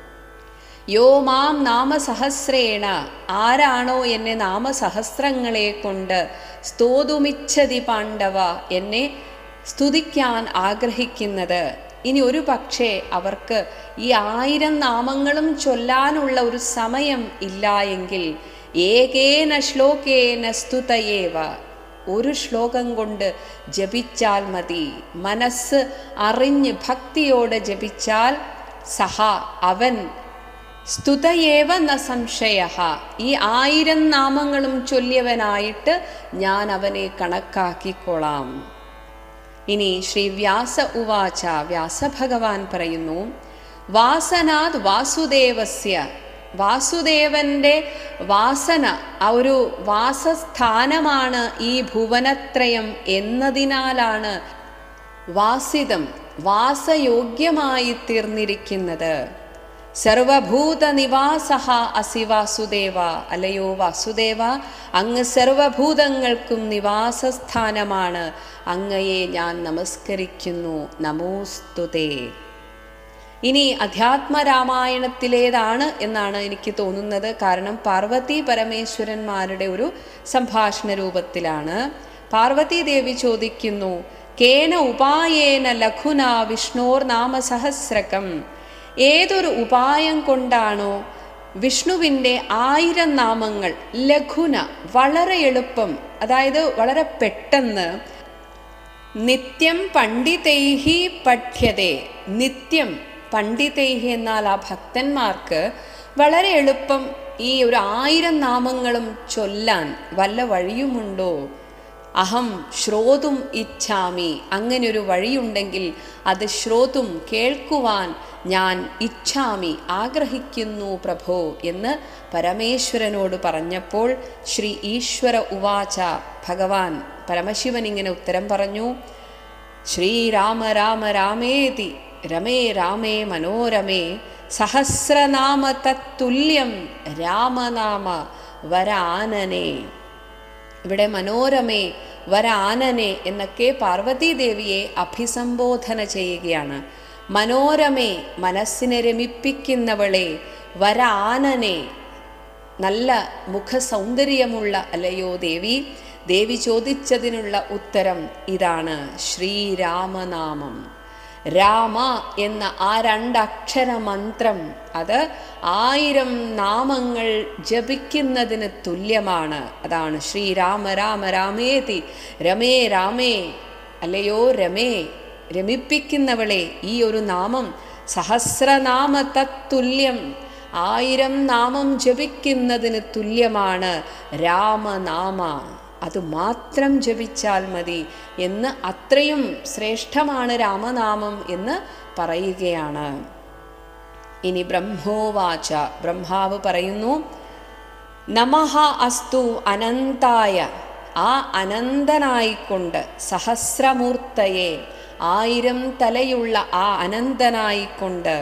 യോ മാം നാമസഹസ്രേണ ആരാണോ എന്നെ നാമസഹസ്രങ്ങളെ കൊണ്ട് സ്തോതുമിച്ഛതി പാണ്ഡവ എന്നെ സ്തുതിക്കാൻ ആഗ്രഹിക്കുന്നത് ഇനി ഒരു പക്ഷേ അവർക്ക് ഈ ആയിരം നാമങ്ങളും ചൊല്ലാനുള്ള ഒരു സമയം ഇല്ല എങ്കിൽ ഏകേന ശ്ലോകേന സ്തുതയേവ ഒരു ശ്ലോകം കൊണ്ട് ജപിച്ചാൽ മതി മനസ്സ് അറിഞ്ഞ് ഭക്തിയോടെ ജപിച്ചാൽ സഹ അവൻ സ്തുതയേവ ന സംശയ ഈ ആയിരം നാമങ്ങളും ചൊല്ലിയവനായിട്ട് ഞാൻ അവനെ കണക്കാക്കിക്കൊള്ളാം ഇനി ശ്രീ വ്യാസ ഉവാച വ്യാസഭഗവാൻ പറയുന്നു വാസനാത് വാസുദേവസ്യ വാസുദേവന്റെ വാസന ആ ഒരു വാസസ്ഥാനമാണ് ഈ ഭുവനത്രയം എന്നതിനാലാണ് വാസിതം വാസയോഗ്യമായി തീർന്നിരിക്കുന്നത് സർവഭൂത നിവാസ അസി വാസുദേവ അല്ലയോ വാസുദേവ അങ്ങ് സർവഭൂതങ്ങൾക്കും നിവാസസ്ഥാനമാണ് അങ്ങയെ ഞാൻ നമസ്കരിക്കുന്നു നമോസ്തുതേ ഇനി അധ്യാത്മ രാമായണത്തിലേതാണ് എന്നാണ് എനിക്ക് തോന്നുന്നത് കാരണം പാർവതി പരമേശ്വരന്മാരുടെ ഒരു സംഭാഷണ രൂപത്തിലാണ് പാർവതി ദേവി ചോദിക്കുന്നു കേന ഉപായേന ലഘുന വിഷ്ണോർ നാമസഹസ്രകം ഏതൊരു ഉപായം കൊണ്ടാണോ വിഷ്ണുവിൻ്റെ ആയിരം നാമങ്ങൾ ലഘുന വളരെ എളുപ്പം അതായത് വളരെ പെട്ടെന്ന് നിത്യം പണ്ഡിതൈഹി പഠ്യതേ നിത്യം പണ്ഡിതൈഹി എന്നാൽ ആ ഭക്തന്മാർക്ക് വളരെ എളുപ്പം ഈ ഒരു ആയിരം നാമങ്ങളും ചൊല്ലാൻ വല്ല വഴിയുമുണ്ടോ അഹം ശ്രോതും ഇച്ഛാമി അങ്ങനെ ഒരു വഴിയുണ്ടെങ്കിൽ അത് ശ്രോതും കേൾക്കുവാൻ ഞാൻ ഇച്ഛാമി ആഗ്രഹിക്കുന്നു പ്രഭോ എന്ന് പരമേശ്വരനോട് പറഞ്ഞപ്പോൾ ശ്രീ ഈശ്വര ഉവാച ഭഗവാൻ പരമശിവൻ ഇങ്ങനെ ഉത്തരം പറഞ്ഞു ശ്രീരാമ രാമ രാമേതി രമേ രാമേ മനോരമേ സഹസ്രനാമ തത്തുല്യം രാമനാമ വരാനനെ ഇവിടെ മനോരമേ വരാനനെ എന്നൊക്കെ പാർവതീദേവിയെ അഭിസംബോധന ചെയ്യുകയാണ് മനോരമേ മനസ്സിനെ രമിപ്പിക്കുന്നവളെ വരാനനെ നല്ല മുഖസൗന്ദര്യമുള്ള അല്ലയോ ദേവി ദേവി ചോദിച്ചതിനുള്ള ഉത്തരം ഇതാണ് ശ്രീരാമനാമം രാമ എന്ന ആ രണ്ടക്ഷര മന്ത്രം അത് ആയിരം നാമങ്ങൾ ജപിക്കുന്നതിന് തുല്യമാണ് അതാണ് ശ്രീരാമ രാമ രാമേതി രമേ രാമേ അല്ലയോ രമേ രമിപ്പിക്കുന്നവളെ ഈ ഒരു നാമം സഹസ്രനാമ തത്തുല്യം ആയിരം നാമം ജപിക്കുന്നതിന് തുല്യമാണ് രാമനാമ അത് മാത്രം ജപിച്ചാൽ മതി എന്ന് അത്രയും ശ്രേഷ്ഠമാണ് രാമനാമം എന്ന് പറയുകയാണ് ഇനി ബ്രഹ്മോവാച ബ്രഹ്മാവ് പറയുന്നു നമഹ അസ്തു അനന്തായ ആ അനന്തനായിക്കൊണ്ട് സഹസ്രമൂർത്തയെ ആയിരം തലയുള്ള ആ അനന്തനായിക്കൊണ്ട്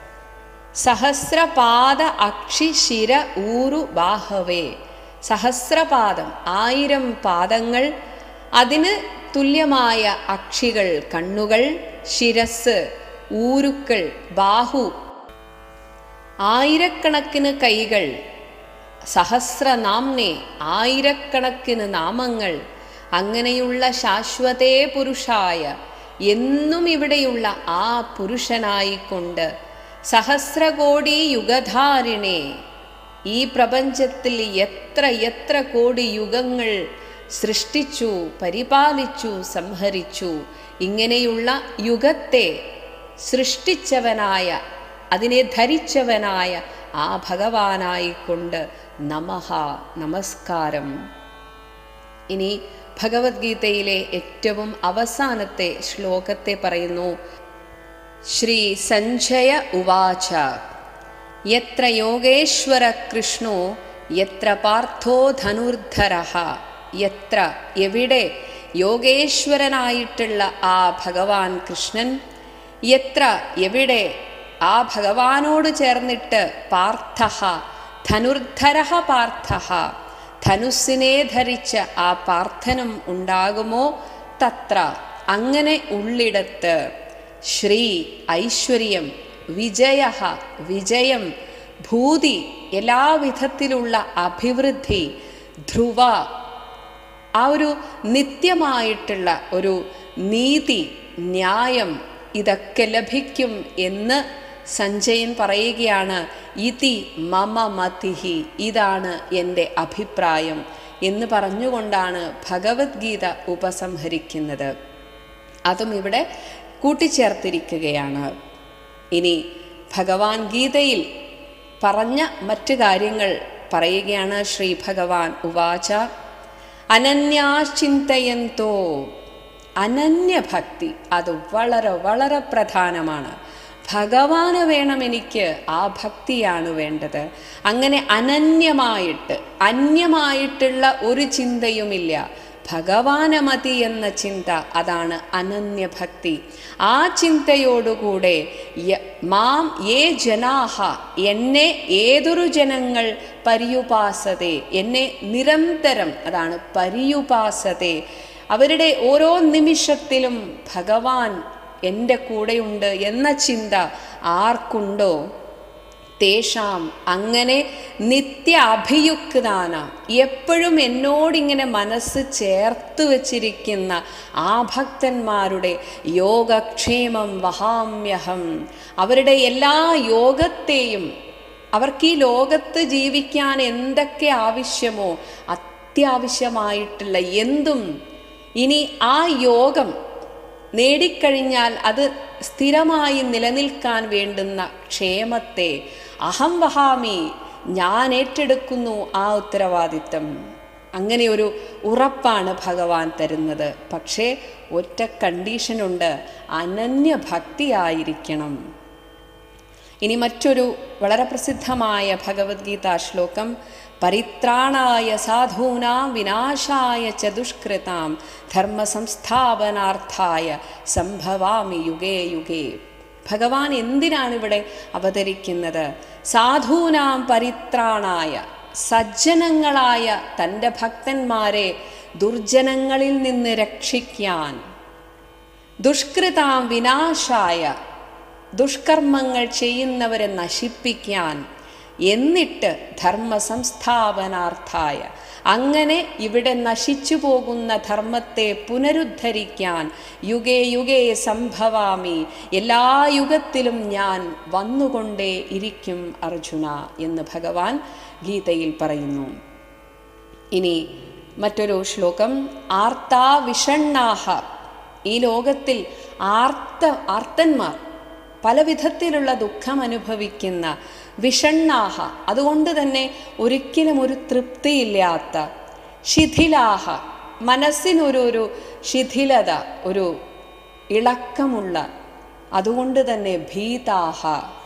സഹസ്രപാദ അക്ഷി ശിര ഊരു ബാഹവേ സഹസ്രപാദം ആയിരം പാദങ്ങൾ അതിന് തുല്യമായ അക്ഷികൾ കണ്ണുകൾ ശിരസ് ഊരുക്കൾ ബാഹു ആയിരക്കണക്കിന് കൈകൾ സഹസ്രനാംനെ ആയിരക്കണക്കിന് നാമങ്ങൾ അങ്ങനെയുള്ള ശാശ്വതേ പുരുഷായ എന്നും ഇവിടെയുള്ള ആ പുരുഷനായിക്കൊണ്ട് സഹസ്രകോടി യുഗധാരിണേ ഈ പ്രപഞ്ചത്തിൽ എത്ര എത്ര കോടി യുഗങ്ങൾ സൃഷ്ടിച്ചു പരിപാലിച്ചു സംഹരിച്ചു ഇങ്ങനെയുള്ള യുഗത്തെ സൃഷ്ടിച്ചവനായ അതിനെ ധരിച്ചവനായ ആ ഭഗവാനായിക്കൊണ്ട് നമഹ നമസ്കാരം ഇനി ഭഗവത്ഗീതയിലെ ഏറ്റവും അവസാനത്തെ ശ്ലോകത്തെ പറയുന്നു ശ്രീ സഞ്ജയ ഉവാച യത്ര യോഗേശ്വര കൃഷ്ണോ യത്ര പാർത്ഥോ ധനുർധര യത്ര എവിടെ യോഗേശ്വരനായിട്ടുള്ള ആ ഭഗവാൻ കൃഷ്ണൻ യത്ര എവിടെ ആ ഭഗവാനോട് ചേർന്നിട്ട് പാർത്ഥ ധനുർധര പാർത്ഥ ധനുസ്സിനെ ധരിച്ച ആ പാർത്ഥനം ഉണ്ടാകുമോ തത്ര അങ്ങനെ ഉള്ളിടത്ത് ശ്രീ ഐശ്വര്യം വിജയ വിജയം ഭൂതി എല്ലാവിധത്തിലുള്ള അഭിവൃദ്ധി ധ്രുവ ആ ഒരു നിത്യമായിട്ടുള്ള ഒരു നീതി ന്യായം ഇതൊക്കെ ലഭിക്കും എന്ന് സഞ്ജയൻ പറയുകയാണ് ഇതി മമ മതിഹി ഇതാണ് എൻ്റെ അഭിപ്രായം എന്ന് പറഞ്ഞുകൊണ്ടാണ് ഭഗവത്ഗീത ഉപസംഹരിക്കുന്നത് അതും ഇവിടെ കൂട്ടിച്ചേർത്തിരിക്കുകയാണ് ഇനി ഭഗവാൻ ഗീതയിൽ പറഞ്ഞ മറ്റു കാര്യങ്ങൾ പറയുകയാണ് ശ്രീ ഭഗവാൻ ഉവാച അനന്യാശ്ചിന്തയന്തോ അനന്യഭക്തി അത് വളരെ വളരെ പ്രധാനമാണ് ഭഗവാന് വേണം എനിക്ക് ആ ഭക്തിയാണ് വേണ്ടത് അങ്ങനെ അനന്യമായിട്ട് അന്യമായിട്ടുള്ള ഒരു ചിന്തയുമില്ല ഭഗവാനമതി എന്ന ചിന്ത അതാണ് അനന്യഭക്തി ആ ചിന്തയോടുകൂടെ യ- മാം ഏ ജനാഹ എന്നെ ഏതൊരു ജനങ്ങൾ പര്യുപാസതെ എന്നെ നിരന്തരം അതാണ് പര്യുപാസതെ അവരുടെ ഓരോ നിമിഷത്തിലും ഭഗവാൻ എൻ്റെ കൂടെയുണ്ട് എന്ന ചിന്ത ആർക്കുണ്ടോ തേഷാം അങ്ങനെ നിത്യ അഭിയുക്താന എപ്പോഴും എന്നോടിങ്ങനെ മനസ്സ് ചേർത്ത് വച്ചിരിക്കുന്ന ആ ഭക്തന്മാരുടെ യോഗക്ഷേമം വഹാമ്യഹം അവരുടെ എല്ലാ യോഗത്തെയും അവർക്ക് ഈ ലോകത്ത് ജീവിക്കാൻ എന്തൊക്കെ ആവശ്യമോ അത്യാവശ്യമായിട്ടുള്ള എന്തും ഇനി ആ യോഗം നേടിക്കഴിഞ്ഞാൽ അത് സ്ഥിരമായി നിലനിൽക്കാൻ വേണ്ടുന്ന ക്ഷേമത്തെ അഹം വഹാമി ഞാൻ ഏറ്റെടുക്കുന്നു ആ ഉത്തരവാദിത്തം അങ്ങനെ ഒരു ഉറപ്പാണ് ഭഗവാൻ തരുന്നത് പക്ഷേ ഒറ്റ കണ്ടീഷനുണ്ട് അനന്യഭക്തിയായിരിക്കണം ഇനി മറ്റൊരു വളരെ പ്രസിദ്ധമായ ഭഗവത്ഗീതാ ശ്ലോകം പരിത്രാണായ സാധൂനാം വിനാശായ ച ദുഷ്കൃതാം ധർമ്മ സംസ്ഥാപനാർത്ഥായ സംഭവാമി യുഗേ യുഗേ ഭഗവാൻ എന്തിനാണ് ഇവിടെ അവതരിക്കുന്നത് സാധൂനാം പരിത്രാണായ സജ്ജനങ്ങളായ തൻ്റെ ഭക്തന്മാരെ ദുർജനങ്ങളിൽ നിന്ന് രക്ഷിക്കാൻ ദുഷ്കൃതാം വിനാശായ ദുഷ്കർമ്മങ്ങൾ ചെയ്യുന്നവരെ നശിപ്പിക്കാൻ എന്നിട്ട് ധർമ്മ സംസ്ഥാപനാർത്ഥായ അങ്ങനെ ഇവിടെ നശിച്ചു പോകുന്ന ധർമ്മത്തെ പുനരുദ്ധരിക്കാൻ യുഗേ യുഗേ സംഭവാമി എല്ലാ യുഗത്തിലും ഞാൻ വന്നുകൊണ്ടേ ഇരിക്കും അർജുന എന്ന് ഭഗവാൻ ഗീതയിൽ പറയുന്നു ഇനി മറ്റൊരു ശ്ലോകം ആർത്താ വിഷണ്ണാഹ ഈ ലോകത്തിൽ ആർത്ത ആർത്തന്മാർ പല വിധത്തിലുള്ള ദുഃഖം അനുഭവിക്കുന്ന വിഷണ്ണാഹ അതുകൊണ്ട് തന്നെ ഒരിക്കലും ഒരു തൃപ്തിയില്ലാത്ത ശിഥിലാഹ മനസ്സിനൊരു ഒരു ശിഥിലത ഒരു ഇളക്കമുള്ള അതുകൊണ്ട് തന്നെ ഭീതാഹ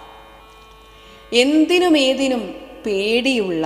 എന്തിനും ഏതിനും പേടിയുള്ള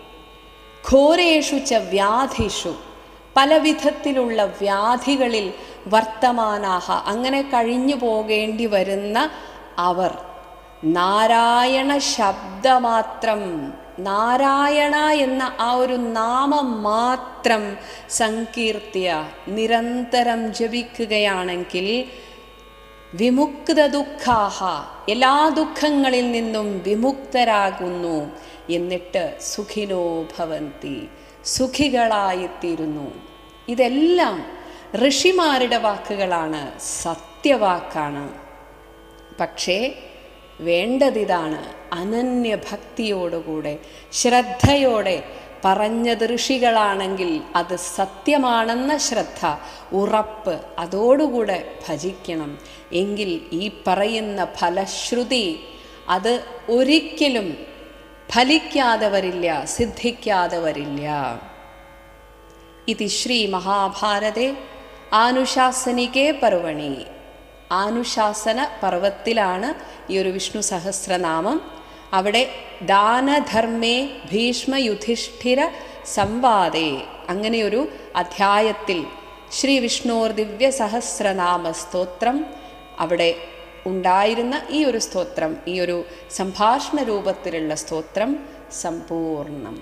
ഘോരേഷു ച വ്യാധിഷു പല വിധത്തിലുള്ള വ്യാധികളിൽ വർത്തമാനാഹ അങ്ങനെ കഴിഞ്ഞു പോകേണ്ടി വരുന്ന അവർ നാരായണ ശബ്ദമാത്രം നാരായണ എന്ന ആ ഒരു നാമം മാത്രം സങ്കീർത്തിയ നിരന്തരം ജപിക്കുകയാണെങ്കിൽ വിമുക്ത ദുഃഖാഹ എല്ലാ ദുഃഖങ്ങളിൽ നിന്നും വിമുക്തരാകുന്നു എന്നിട്ട് സുഖിനോ ഭവന്തി സുഖികളായിത്തീരുന്നു ഇതെല്ലാം ഋഷിമാരുടെ വാക്കുകളാണ് സത്യവാക്കാണ് പക്ഷേ വേണ്ടതിതാണ് അനന്യഭക്തിയോടുകൂടെ ശ്രദ്ധയോടെ പറഞ്ഞത് ഋഷികളാണെങ്കിൽ അത് സത്യമാണെന്ന ശ്രദ്ധ ഉറപ്പ് അതോടുകൂടെ ഭജിക്കണം എങ്കിൽ ഈ പറയുന്ന ഫലശ്രുതി അത് ഒരിക്കലും ഫലിക്കാതെ വരില്ല സിദ്ധിക്കാതെ വരില്ല ഇത് ശ്രീ മഹാഭാരതെ ആനുശാസനികേ പർവണി ആനുശാസന പർവത്തിലാണ് ഈ ഒരു വിഷ്ണു സഹസ്രനാമം അവിടെ ദാനധർമ്മേ ഭീഷ്മ യുധിഷ്ഠിര സംവാദേ അങ്ങനെയൊരു അധ്യായത്തിൽ ശ്രീ വിഷ്ണോർ ദിവ്യ സഹസ്രനാമ സ്തോത്രം അവിടെ ഉണ്ടായിരുന്ന ഈ ഒരു സ്തോത്രം ഈ ഒരു സംഭാഷണ രൂപത്തിലുള്ള സ്തോത്രം സമ്പൂർണം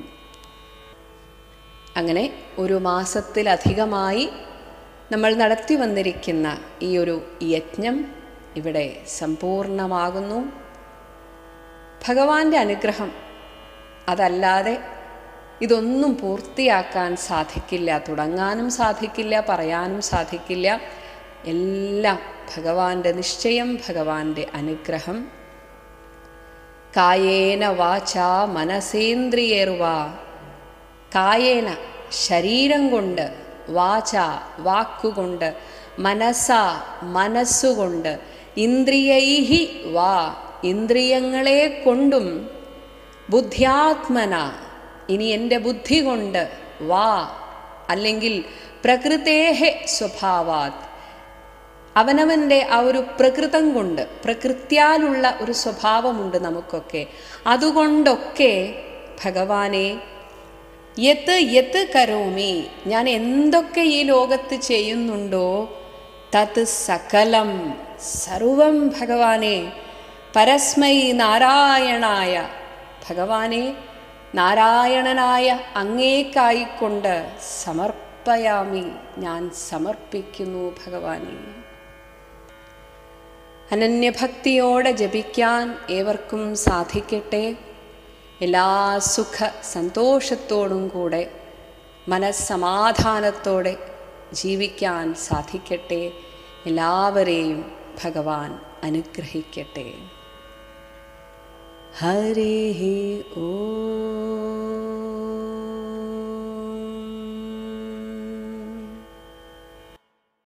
അങ്ങനെ ഒരു മാസത്തിലധികമായി നമ്മൾ നടത്തി വന്നിരിക്കുന്ന ഈ ഒരു യജ്ഞം ഇവിടെ സമ്പൂർണമാകുന്നു ഭഗവാന്റെ അനുഗ്രഹം അതല്ലാതെ ഇതൊന്നും പൂർത്തിയാക്കാൻ സാധിക്കില്ല തുടങ്ങാനും സാധിക്കില്ല പറയാനും സാധിക്കില്ല എല്ലാം ഭഗവാന്റെ നിശ്ചയം ഭഗവാന്റെ അനുഗ്രഹം കായേന വാച മനസേന്ദ്രിയേർവ കായേന ശരീരം കൊണ്ട് വാച വാക്കുകൊണ്ട് മനസ്സ മനസ്സുകൊണ്ട് ഇന്ദ്രിയൈഹി വാ ഇന്ദ്രിയങ്ങളെ കൊണ്ടും ബുദ്ധ്യാത്മന ഇനി എൻ്റെ ബുദ്ധി കൊണ്ട് വാ അല്ലെങ്കിൽ പ്രകൃതേഹെ സ്വഭാവാത് അവനവൻ്റെ ആ ഒരു പ്രകൃതം കൊണ്ട് പ്രകൃത്യാലുള്ള ഒരു സ്വഭാവമുണ്ട് നമുക്കൊക്കെ അതുകൊണ്ടൊക്കെ ഭഗവാനെ യത്ത് യത്ത് കരോമി ഞാൻ എന്തൊക്കെ ഈ ലോകത്ത് ചെയ്യുന്നുണ്ടോ തത് സകലം സർവം ഭഗവാനെ പരസ്മൈ നാരായണായ ഭഗവാനെ നാരായണനായ അങ്ങേക്കായിക്കൊണ്ട് സമർപ്പയാമി ഞാൻ സമർപ്പിക്കുന്നു ഭഗവാനെ അനന്യഭക്തിയോടെ ജപിക്കാൻ ഏവർക്കും സാധിക്കട്ടെ എല്ലാ സുഖ സന്തോഷത്തോടും കൂടെ മനസ്സമാധാനത്തോടെ ജീവിക്കാൻ സാധിക്കട്ടെ എല്ലാവരെയും ഭഗവാൻ അനുഗ്രഹിക്കട്ടെ ഹരി ഓ